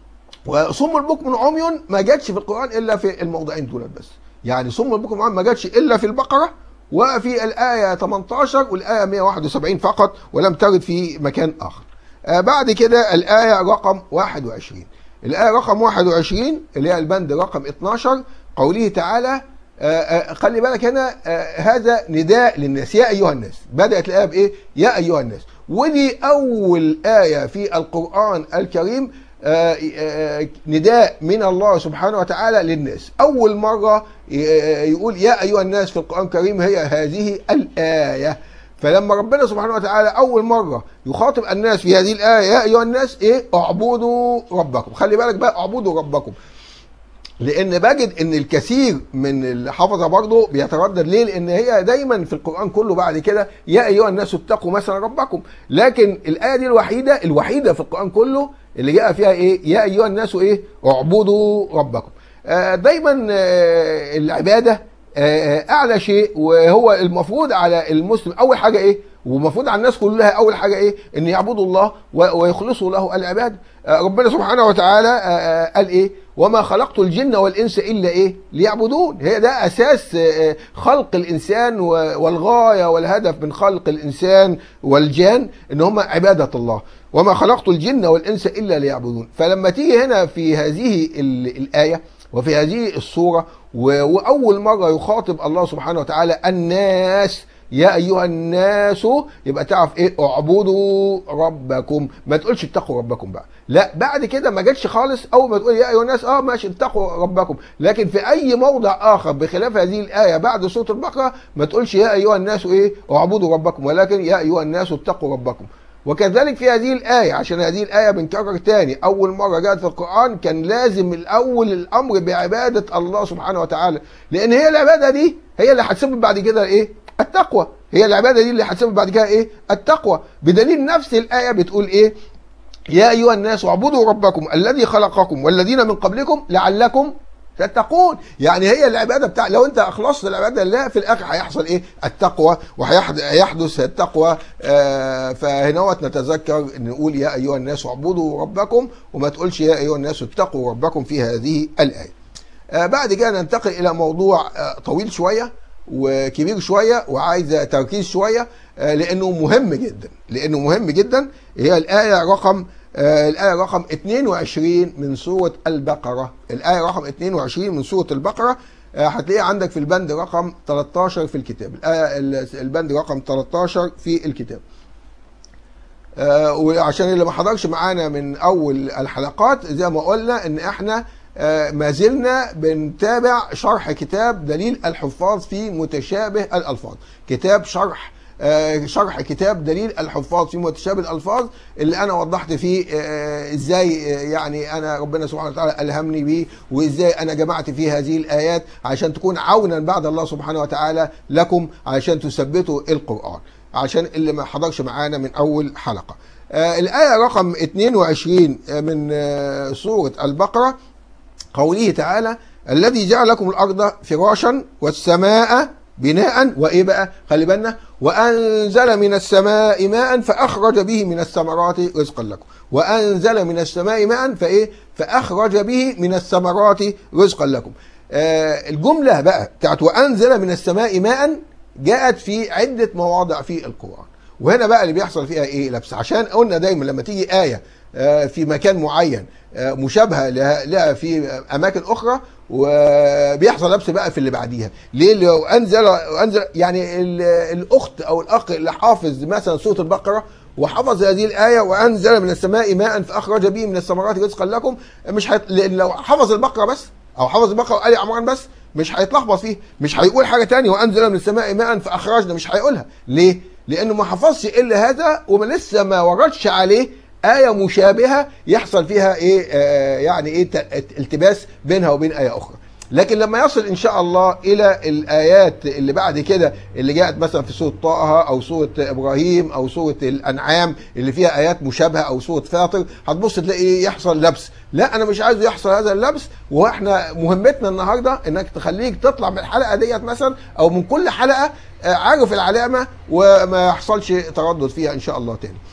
وصم البكم عمي ما جاتش في القران الا في الموضعين دول بس يعني صم البكم عمي ما جاتش الا في البقره وفي الايه 18 والايه 171 فقط ولم ترد في مكان اخر آه بعد كده الآية رقم 21 الآية رقم 21 اللي هي البند رقم 12 قوله تعالى آه، آه، خلي بالك هنا آه، هذا نداء للناس يا أيها الناس بدأت الآية بإيه يا أيها الناس ودي أول آية في القرآن الكريم آه، آه، نداء من الله سبحانه وتعالى للناس أول مرة ي- يقول يا أيها الناس في القرآن الكريم هي هذه الآية فلما ربنا سبحانه وتعالى اول مره يخاطب الناس في هذه الايه يا ايها الناس ايه اعبدوا ربكم خلي بالك بقى اعبدوا ربكم لان بجد ان الكثير من الحفظه برضه بيتردد ليه لان هي دايما في القران كله بعد كده يا ايها الناس اتقوا مثلا ربكم لكن الايه دي الوحيده الوحيده في القران كله اللي جاء فيها ايه يا ايها الناس ايه اعبدوا ربكم آه، دايما آه، العباده آه، اعلى شيء وهو المفروض على المسلم اول حاجه ايه ومفروض على الناس كلها اول حاجه ايه ان يعبدوا الله و- ويخلصوا له العباده آه، ربنا سبحانه وتعالى آه، آه، قال ايه وما خلقت الجن والانس الا ايه ليعبدون هي ده اساس آه، آه، خلق الانسان و- والغايه والهدف من خلق الانسان والجان ان هم عباده الله وما خلقت الجن والانس الا ليعبدون فلما تيجي هنا في هذه ال- الايه وفي هذه الصورة و- وأول مرة يخاطب الله سبحانه وتعالى الناس يا أيها الناس يبقى تعرف إيه اعبدوا ربكم ما تقولش اتقوا ربكم بقى لا بعد كده ما جاتش خالص أول ما تقول يا أيها الناس أه ماشي اتقوا ربكم لكن في أي موضع آخر بخلاف هذه الآية بعد سورة البقرة ما تقولش يا أيها الناس إيه اعبدوا ربكم ولكن يا أيها الناس اتقوا ربكم وكذلك في هذه الآية عشان هذه الآية بنكرر تاني أول مرة جاءت في القرآن كان لازم الأول الأمر بعبادة الله سبحانه وتعالى لأن هي العبادة دي هي اللي هتسبب بعد كده إيه؟ التقوى هي العبادة دي اللي هتسبب بعد كده إيه؟ التقوى بدليل نفس الآية بتقول إيه؟ يا أيها الناس اعبدوا ربكم الذي خلقكم والذين من قبلكم لعلكم تتقون يعني هي العباده بتاع لو انت اخلصت العباده لله في الاخر هيحصل ايه التقوى وهيحدث التقوى آه فهنا نتذكر ان نقول يا ايها الناس اعبدوا ربكم وما تقولش يا ايها الناس اتقوا ربكم في هذه الايه آه بعد كده ننتقل الى موضوع آه طويل شويه وكبير شويه وعايز تركيز شويه آه لانه مهم جدا لانه مهم جدا هي الايه رقم آه الآية رقم 22 من سورة البقرة الآية رقم 22 من سورة البقرة آه هتلاقيها عندك في البند رقم 13 في الكتاب الآية البند رقم 13 في الكتاب آه وعشان اللي ما حضرش معانا من أول الحلقات زي ما قلنا إن إحنا ما زلنا بنتابع شرح كتاب دليل الحفاظ في متشابه الألفاظ كتاب شرح شرح كتاب دليل الحفاظ في متشابه الالفاظ اللي انا وضحت فيه ازاي يعني انا ربنا سبحانه وتعالى الهمني بيه وازاي انا جمعت فيه هذه الايات عشان تكون عونا بعد الله سبحانه وتعالى لكم عشان تثبتوا القران عشان اللي ما حضرش معانا من اول حلقه الايه رقم 22 من سوره البقره قوله تعالى الذي جعل لكم الارض فراشا والسماء بناء وايه بقى خلي بالنا وانزل من السماء ماء فاخرج به من الثمرات رزقا لكم وانزل من السماء ماء فايه فاخرج به من الثمرات رزقا لكم آه الجمله بقى بتاعت وانزل من السماء ماء جاءت في عده مواضع في القران وهنا بقى اللي بيحصل فيها ايه لبس عشان قلنا دايما لما تيجي ايه في مكان معين مشابهه لها في اماكن اخرى وبيحصل لبس بقى في اللي بعديها ليه لو انزل انزل يعني الاخت او الاخ اللي حافظ مثلا سوره البقره وحفظ هذه الايه وانزل من السماء ماء فاخرج به من الثمرات رزقا لكم مش هيط... لان لو حفظ البقره بس او حفظ البقره وآل عمران بس مش هيتلخبط فيه مش هيقول حاجه تانية وانزل من السماء ماء فاخرجنا مش هيقولها ليه لانه ما حفظش الا هذا وما لسه ما وردش عليه آية مشابهة يحصل فيها إيه آه يعني إيه التباس بينها وبين آية أخرى لكن لما يصل إن شاء الله إلى الآيات اللي بعد كده اللي جاءت مثلا في سورة طه أو سورة إبراهيم أو سورة الأنعام اللي فيها آيات مشابهة أو سورة فاطر هتبص تلاقي يحصل لبس لا أنا مش عايز يحصل هذا اللبس وإحنا مهمتنا النهاردة إنك تخليك تطلع من الحلقة ديت مثلا أو من كل حلقة عارف العلامة وما يحصلش تردد فيها إن شاء الله تاني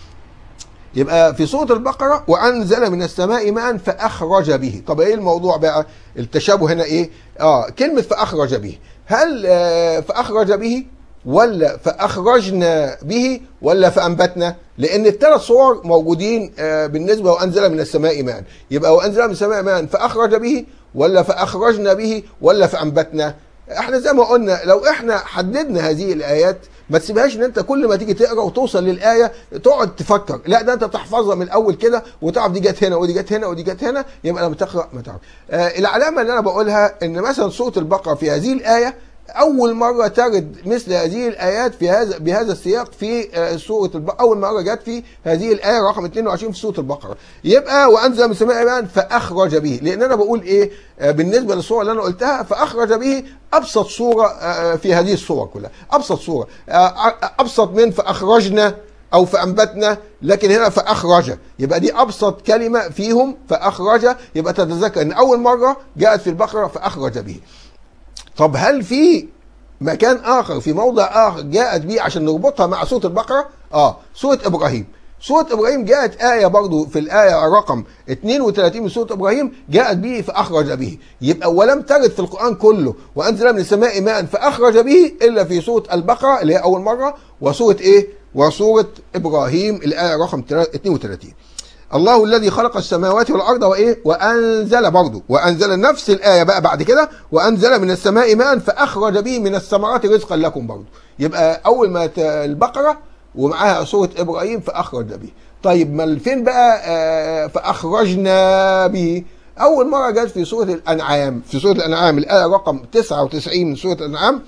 يبقى في سورة البقرة وأنزل من السماء ماء فأخرج به طب إيه الموضوع بقى التشابه هنا إيه آه كلمة فأخرج به هل آه فأخرج به ولا فأخرجنا به ولا فأنبتنا لان الثلاث صور موجودين آه، بالنسبه وانزل من السماء ماء يبقى وانزل من السماء ماء فاخرج به ولا فاخرجنا به ولا فانبتنا احنا زي ما قلنا لو احنا حددنا هذه الايات ما تسيبهاش ان انت كل ما تيجي تقرا وتوصل للايه تقعد تفكر لا ده انت تحفظها من الاول كده وتعرف دي جت هنا ودي جت هنا ودي جت هنا يبقى لما تقرا ما تعرف آه العلامه اللي انا بقولها ان مثلا سوره البقره في هذه الايه اول مره ترد مثل هذه الايات في هذا بهذا السياق في آه، سوره البقره اول مره جت في هذه الايه رقم 22 في سوره البقره يبقى وانزل من السماء ماء فاخرج به لان انا بقول ايه آه، بالنسبه للصوره اللي انا قلتها فاخرج به ابسط صوره آه، في هذه الصور كلها ابسط صوره آه، ابسط من فاخرجنا او فانبتنا لكن هنا فاخرج يبقى دي ابسط كلمه فيهم فاخرج يبقى تتذكر ان اول مره جاءت في البقره فاخرج به طب هل في مكان اخر في موضع اخر جاءت به عشان نربطها مع سوره البقره اه سوره ابراهيم سورة ابراهيم جاءت آية برضو في الآية رقم 32 من سورة ابراهيم جاءت به فأخرج به يبقى ولم ترد في القرآن كله وأنزل من السماء ماء فأخرج به إلا في سورة البقرة اللي هي أول مرة وسورة إيه؟ وسورة إبراهيم الآية رقم 32 الله الذي خلق السماوات والارض وايه وانزل برضه وانزل نفس الايه بقى بعد كده وانزل من السماء ماء فاخرج به من الثمرات رزقا لكم برضه يبقى اول ما ت- البقره ومعاها سوره ابراهيم فاخرج به طيب ما فين بقى آه، فاخرجنا به اول مره جت في سوره الانعام في سوره الانعام الايه رقم 99 من سوره الانعام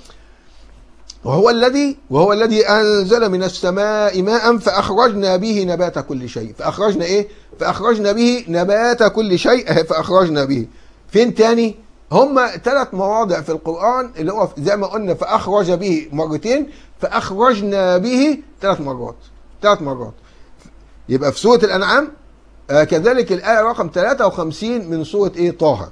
وهو الذي وهو الذي انزل من السماء ماء فاخرجنا به نبات كل شيء فاخرجنا ايه فاخرجنا به نبات كل شيء أهي فاخرجنا به فين تاني هم ثلاث مواضع في القران اللي هو زي ما قلنا فاخرج به مرتين فاخرجنا به ثلاث مرات ثلاث مرات يبقى في سوره الانعام آه كذلك الايه رقم 53 من سوره ايه طه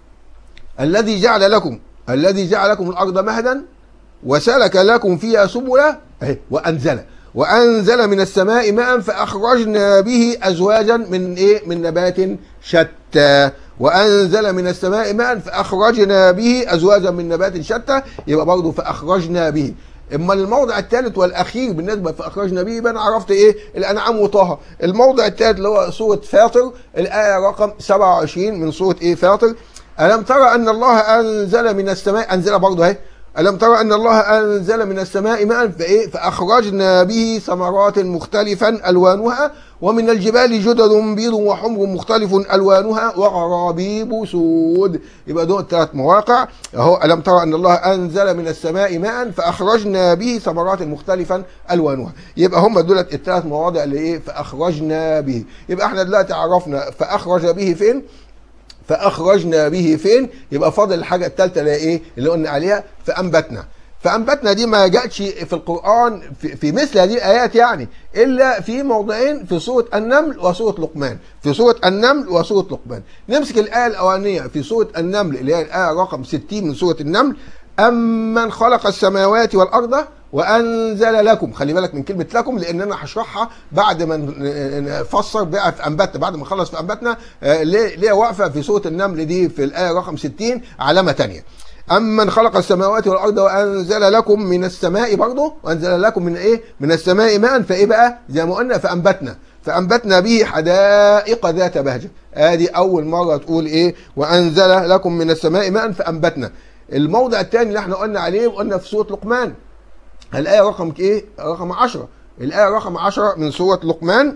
الذي جعل لكم الذي جعل لكم الارض مهدا وسلك لكم فيها سبلا أهي، وانزل وانزل من السماء ماء فاخرجنا به ازواجا من ايه من نبات شتى وانزل من السماء ماء فاخرجنا به ازواجا من نبات شتى يبقى برضه فاخرجنا به اما الموضع الثالث والاخير بالنسبه فاخرجنا به يبقى انا عرفت ايه الانعام وطه الموضع الثالث اللي هو سوره فاطر الايه رقم 27 من سوره ايه فاطر الم ترى ان الله انزل من السماء انزل برضه اهي ألم ترى أن الله أنزل من السماء ماء فإيه فأخرجنا به ثمرات مختلفا ألوانها ومن الجبال جدد بيض وحمر مختلف ألوانها وغرابيب سود يبقى دول ثلاث مواقع أهو ألم ترى أن الله أنزل من السماء ماء فأخرجنا به ثمرات مختلفا ألوانها يبقى هم دول الثلاث مواضع اللي إيه فأخرجنا به يبقى احنا دلوقتي عرفنا فأخرج به فين فاخرجنا به فين يبقى فاضل الحاجه الثالثه اللي هي ايه اللي قلنا عليها فانبتنا فانبتنا دي ما جاتش في القران في, في مثل هذه الايات يعني الا في موضعين في سوره النمل وسوره لقمان في سوره النمل وسوره لقمان نمسك الايه الاولانيه في سوره النمل اللي هي الايه رقم 60 من سوره النمل امن خلق السماوات والارض وانزل لكم خلي بالك من كلمه لكم لان انا هشرحها بعد ما نفسر بقى في انبتنا بعد ما نخلص في انبتنا آه، ليه ليه واقفه في سوره النمل دي في الايه رقم 60 علامه ثانيه أمن خلق السماوات والأرض وأنزل لكم من السماء برضه وأنزل لكم من إيه؟ من السماء ماء فإيه بقى؟ زي ما قلنا فأنبتنا فأنبتنا به حدائق ذات بهجة آدي أول مرة تقول إيه؟ وأنزل لكم من السماء ماء فأنبتنا الموضع الثاني اللي احنا قلنا عليه قلنا في سورة لقمان الآية رقم إيه؟ رقم 10 الآية رقم 10 من سورة لقمان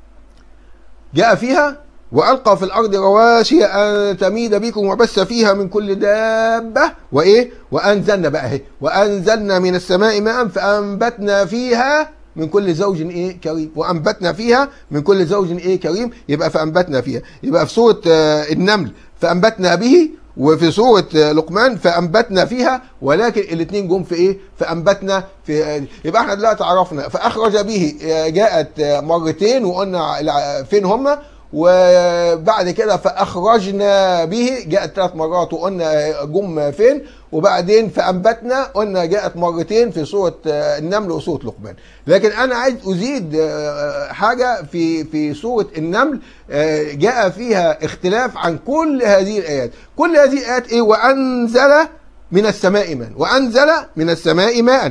جاء فيها وألقى في الأرض رواسي أن تميد بكم وبث فيها من كل دابة وإيه وأنزلنا بقى اهي وأنزلنا من السماء ماء فأنبتنا فيها من كل زوج ايه كريم وانبتنا فيها من كل زوج ايه كريم يبقى فانبتنا فيها يبقى في سوره آه، النمل فانبتنا به وفي سوره آه، لقمان فانبتنا فيها ولكن الاثنين جم في ايه فانبتنا في آه، يبقى احنا دلوقتي عرفنا فاخرج به آه، جاءت آه، مرتين وقلنا الع- فين هما وبعد كده فاخرجنا به جاءت ثلاث مرات وقلنا جم فين وبعدين فانبتنا قلنا جاءت مرتين في سوره آه، النمل وسوره لقمان لكن انا عايز ازيد آه، حاجه في في سوره النمل آه، جاء فيها اختلاف عن كل هذه الايات كل هذه الايات ايه وانزل من السماء ماء وانزل من السماء ماء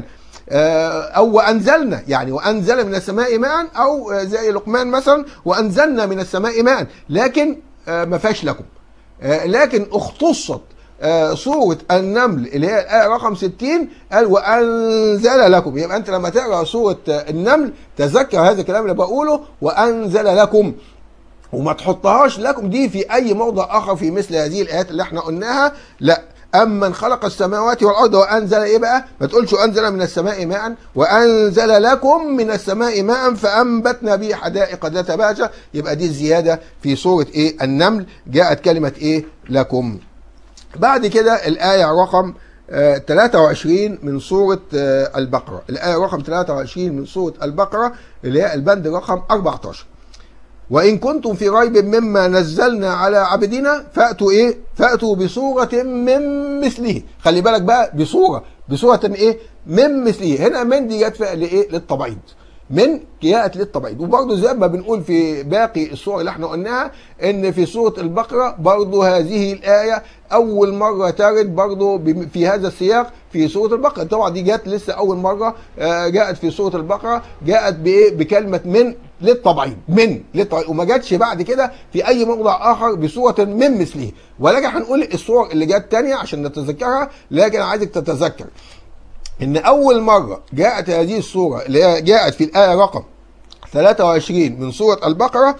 آه، او وانزلنا يعني وانزل من السماء ماء او آه، زي لقمان مثلا وانزلنا من السماء ماء لكن آه، ما فيهاش لكم آه، لكن اختصت آه، سورة النمل اللي هي الآية رقم 60 قال وأنزل لكم يبقى أنت لما تقرأ سورة آه، النمل تذكر هذا الكلام اللي بقوله وأنزل لكم وما تحطهاش لكم دي في اي موضع اخر في مثل هذه الايات اللي احنا قلناها لا امن خلق السماوات والارض وانزل ايه بقى ما تقولش انزل من السماء ماء وانزل لكم من السماء ماء فانبتنا به حدائق ذات بهجه يبقى دي الزياده في سوره ايه النمل جاءت كلمه ايه لكم بعد كده الآية رقم آه، 23 من سورة آه، البقرة الآية رقم 23 من سورة البقرة اللي هي البند رقم 14 وإن كنتم في ريب مما نزلنا على عبدنا فأتوا إيه؟ فأتوا بصورة من مثله خلي بالك بقى بصورة بصورة إيه؟ من مثله هنا من دي جت فيها لإيه؟ للتبعيض من جاءت للتبعيض وبرضه زي ما بنقول في باقي الصور اللي احنا قلناها ان في سوره البقره برضه هذه الايه اول مره ترد برضه بم- في هذا السياق في سوره البقره طبعا دي جت لسه اول مره آه، جاءت في سوره البقره جاءت بايه بكلمه من للتبعيض من للتبعيض وما جاتش بعد كده في اي موضع اخر بصوره من مثله ولكن هنقول الصور اللي جت تانية عشان نتذكرها لكن عايزك تتذكر ان اول مره جاءت هذه السوره اللي هي جاءت في الايه رقم 23 من سوره البقره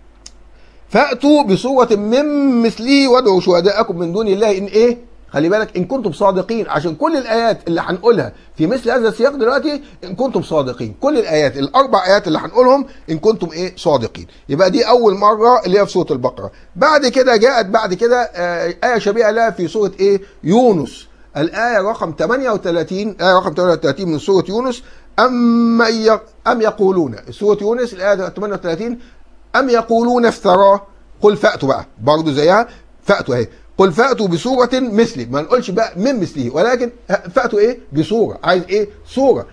فاتوا بصوره من مثله وادعوا شهداءكم من دون الله ان ايه خلي بالك ان كنتم صادقين عشان كل الايات اللي هنقولها في مثل هذا السياق دلوقتي ان كنتم صادقين كل الايات الاربع ايات اللي هنقولهم ان كنتم ايه صادقين يبقى دي اول مره اللي هي في سوره البقره بعد كده جاءت بعد كده آه، ايه شبيهه لها في سوره ايه يونس الآية رقم 38 آية رقم 38 من سورة يونس أم ي- أم يقولون سورة يونس الآية 38 أم يقولون افتراه قل فأتوا بقى برضه زيها فأتوا أهي قل فأتوا بسورة مثله ما نقولش بقى من مثله ولكن فأتوا إيه بسورة عايز إيه سورة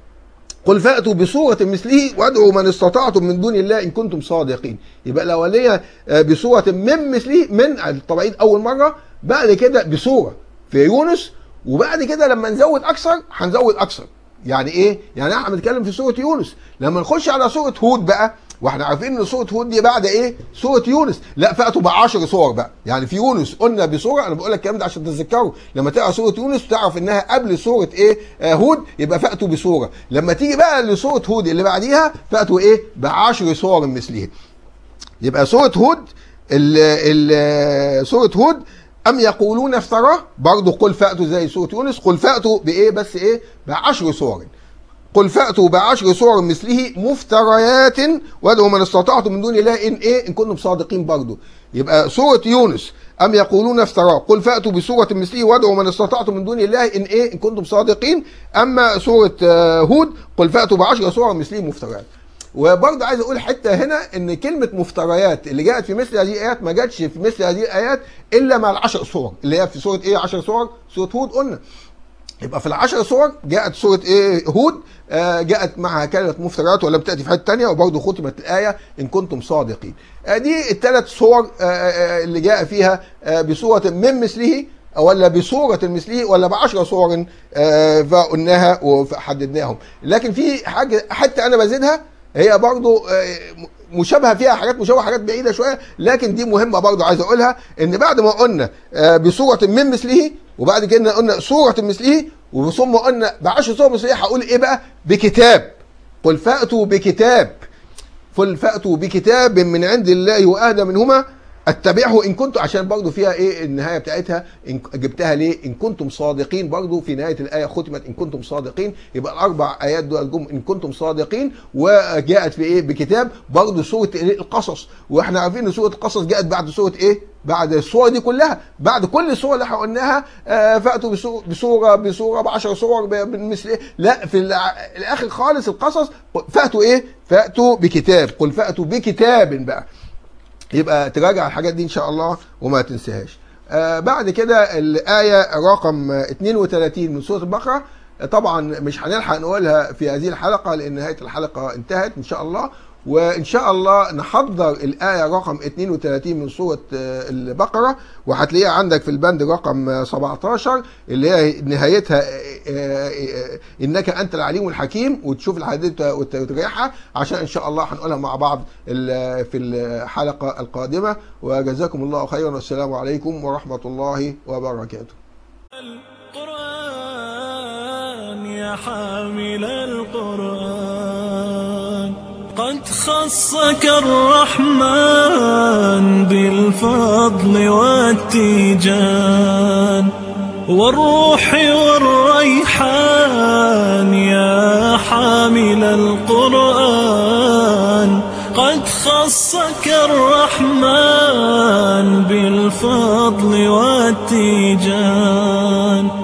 قل فأتوا بصورة مثله وادعوا من استطعتم من دون الله إن كنتم صادقين يبقى الأولية آه، بصورة من مثله من الطبعين أول مرة بعد كده بصورة في يونس وبعد كده لما نزود أكثر هنزود أكثر يعني إيه؟ يعني احنا بنتكلم في سورة يونس لما نخش على سورة هود بقى واحنا عارفين ان سوره هود دي بعد ايه؟ سوره يونس، لا فاتوا ب 10 صور بقى، يعني في يونس قلنا بصوره انا بقول لك الكلام ده عشان تتذكروا، لما تقرا سوره يونس تعرف انها قبل سوره ايه؟ آه هود يبقى فاتوا بصوره، لما تيجي بقى لسوره هود اللي بعديها فاتوا ايه؟ ب 10 صور مثلها. يبقى سوره هود ال ال سوره هود ام يقولون افتراه برضه قل فاتوا زي سوره يونس قل فاتوا بايه بس ايه؟ ب 10 صور. قل فأتوا بعشر صور مثله مفتريات وادعوا من استطعتم من دون الله إن إيه إن كنتم صادقين برضه يبقى سورة يونس أم يقولون افتراه قل فأتوا بسورة مثله وادعوا من استطعتم من دون الله إن إيه إن كنتم صادقين أما سورة آه، هود قل فأتوا بعشر صور مثله مفتريات وبرضه عايز اقول حته هنا ان كلمه مفتريات اللي جاءت في مثل هذه الايات ما جاتش في مثل هذه الايات الا مع العشر صور اللي هي في سوره ايه 10 صور سوره هود قلنا يبقى في العشر صور جاءت سورة ايه هود آه جاءت معها كلمة مفتريات ولم تأتي في حتة تانية وبرضه ختمت الآية إن كنتم صادقين آه دي الثلاث صور آه آه اللي جاء فيها آه بصورة من مثله ولا بصورة مثله ولا بعشر صور آه فقلناها وحددناهم لكن في حاجة حتى أنا بزيدها هي برضه آه مشابهه فيها حاجات مشابهه حاجات بعيده شويه لكن دي مهمه برضه عايز اقولها ان بعد ما قلنا آه، بصوره من مثله وبعد كده قلنا صوره مثله وثم قلنا بعشر صور مثله هقول ايه بقى بكتاب قل فاتوا بكتاب قل فاتوا بكتاب من عند الله واهدى منهما اتبعه ان كنتم عشان برضو فيها ايه النهايه بتاعتها إن جبتها ليه ان كنتم صادقين برضو في نهايه الايه ختمت ان كنتم صادقين يبقى الاربع ايات دول جم ان كنتم صادقين وجاءت في ايه بكتاب برضو سوره إيه؟ القصص واحنا عارفين ان سوره القصص جاءت بعد سوره ايه بعد الصور دي كلها بعد كل الصور اللي احنا قلناها آه، فاتوا بصو- بصوره بصوره ب 10 صور ب- بالمثل إيه؟ لا في الع- الاخر خالص القصص فاتوا ايه فاتوا بكتاب قل فاتوا بكتاب بقى يبقى تراجع الحاجات دي ان شاء الله وما تنساهاش آه بعد كده الآية رقم 32 من سورة البقرة آه، طبعا مش هنلحق نقولها في هذه الحلقة لأن نهاية الحلقة انتهت إن شاء الله وإن شاء الله نحضر الآية رقم 32 من سورة آه، البقرة وهتلاقيها عندك في البند رقم آه، 17 اللي هي نهايتها آه، آه، انك انت العليم الحكيم وتشوف الحديث وت- وت- وتريحها عشان ان شاء الله هنقولها مع بعض ال- في الحلقه القادمه وجزاكم الله خيرا والسلام عليكم ورحمه الله وبركاته القرآن يا حامل القرآن قد خصك الرحمن بالفضل والتيجان والروح والريحان يا حامل القرآن قد خصك الرحمن بالفضل والتيجان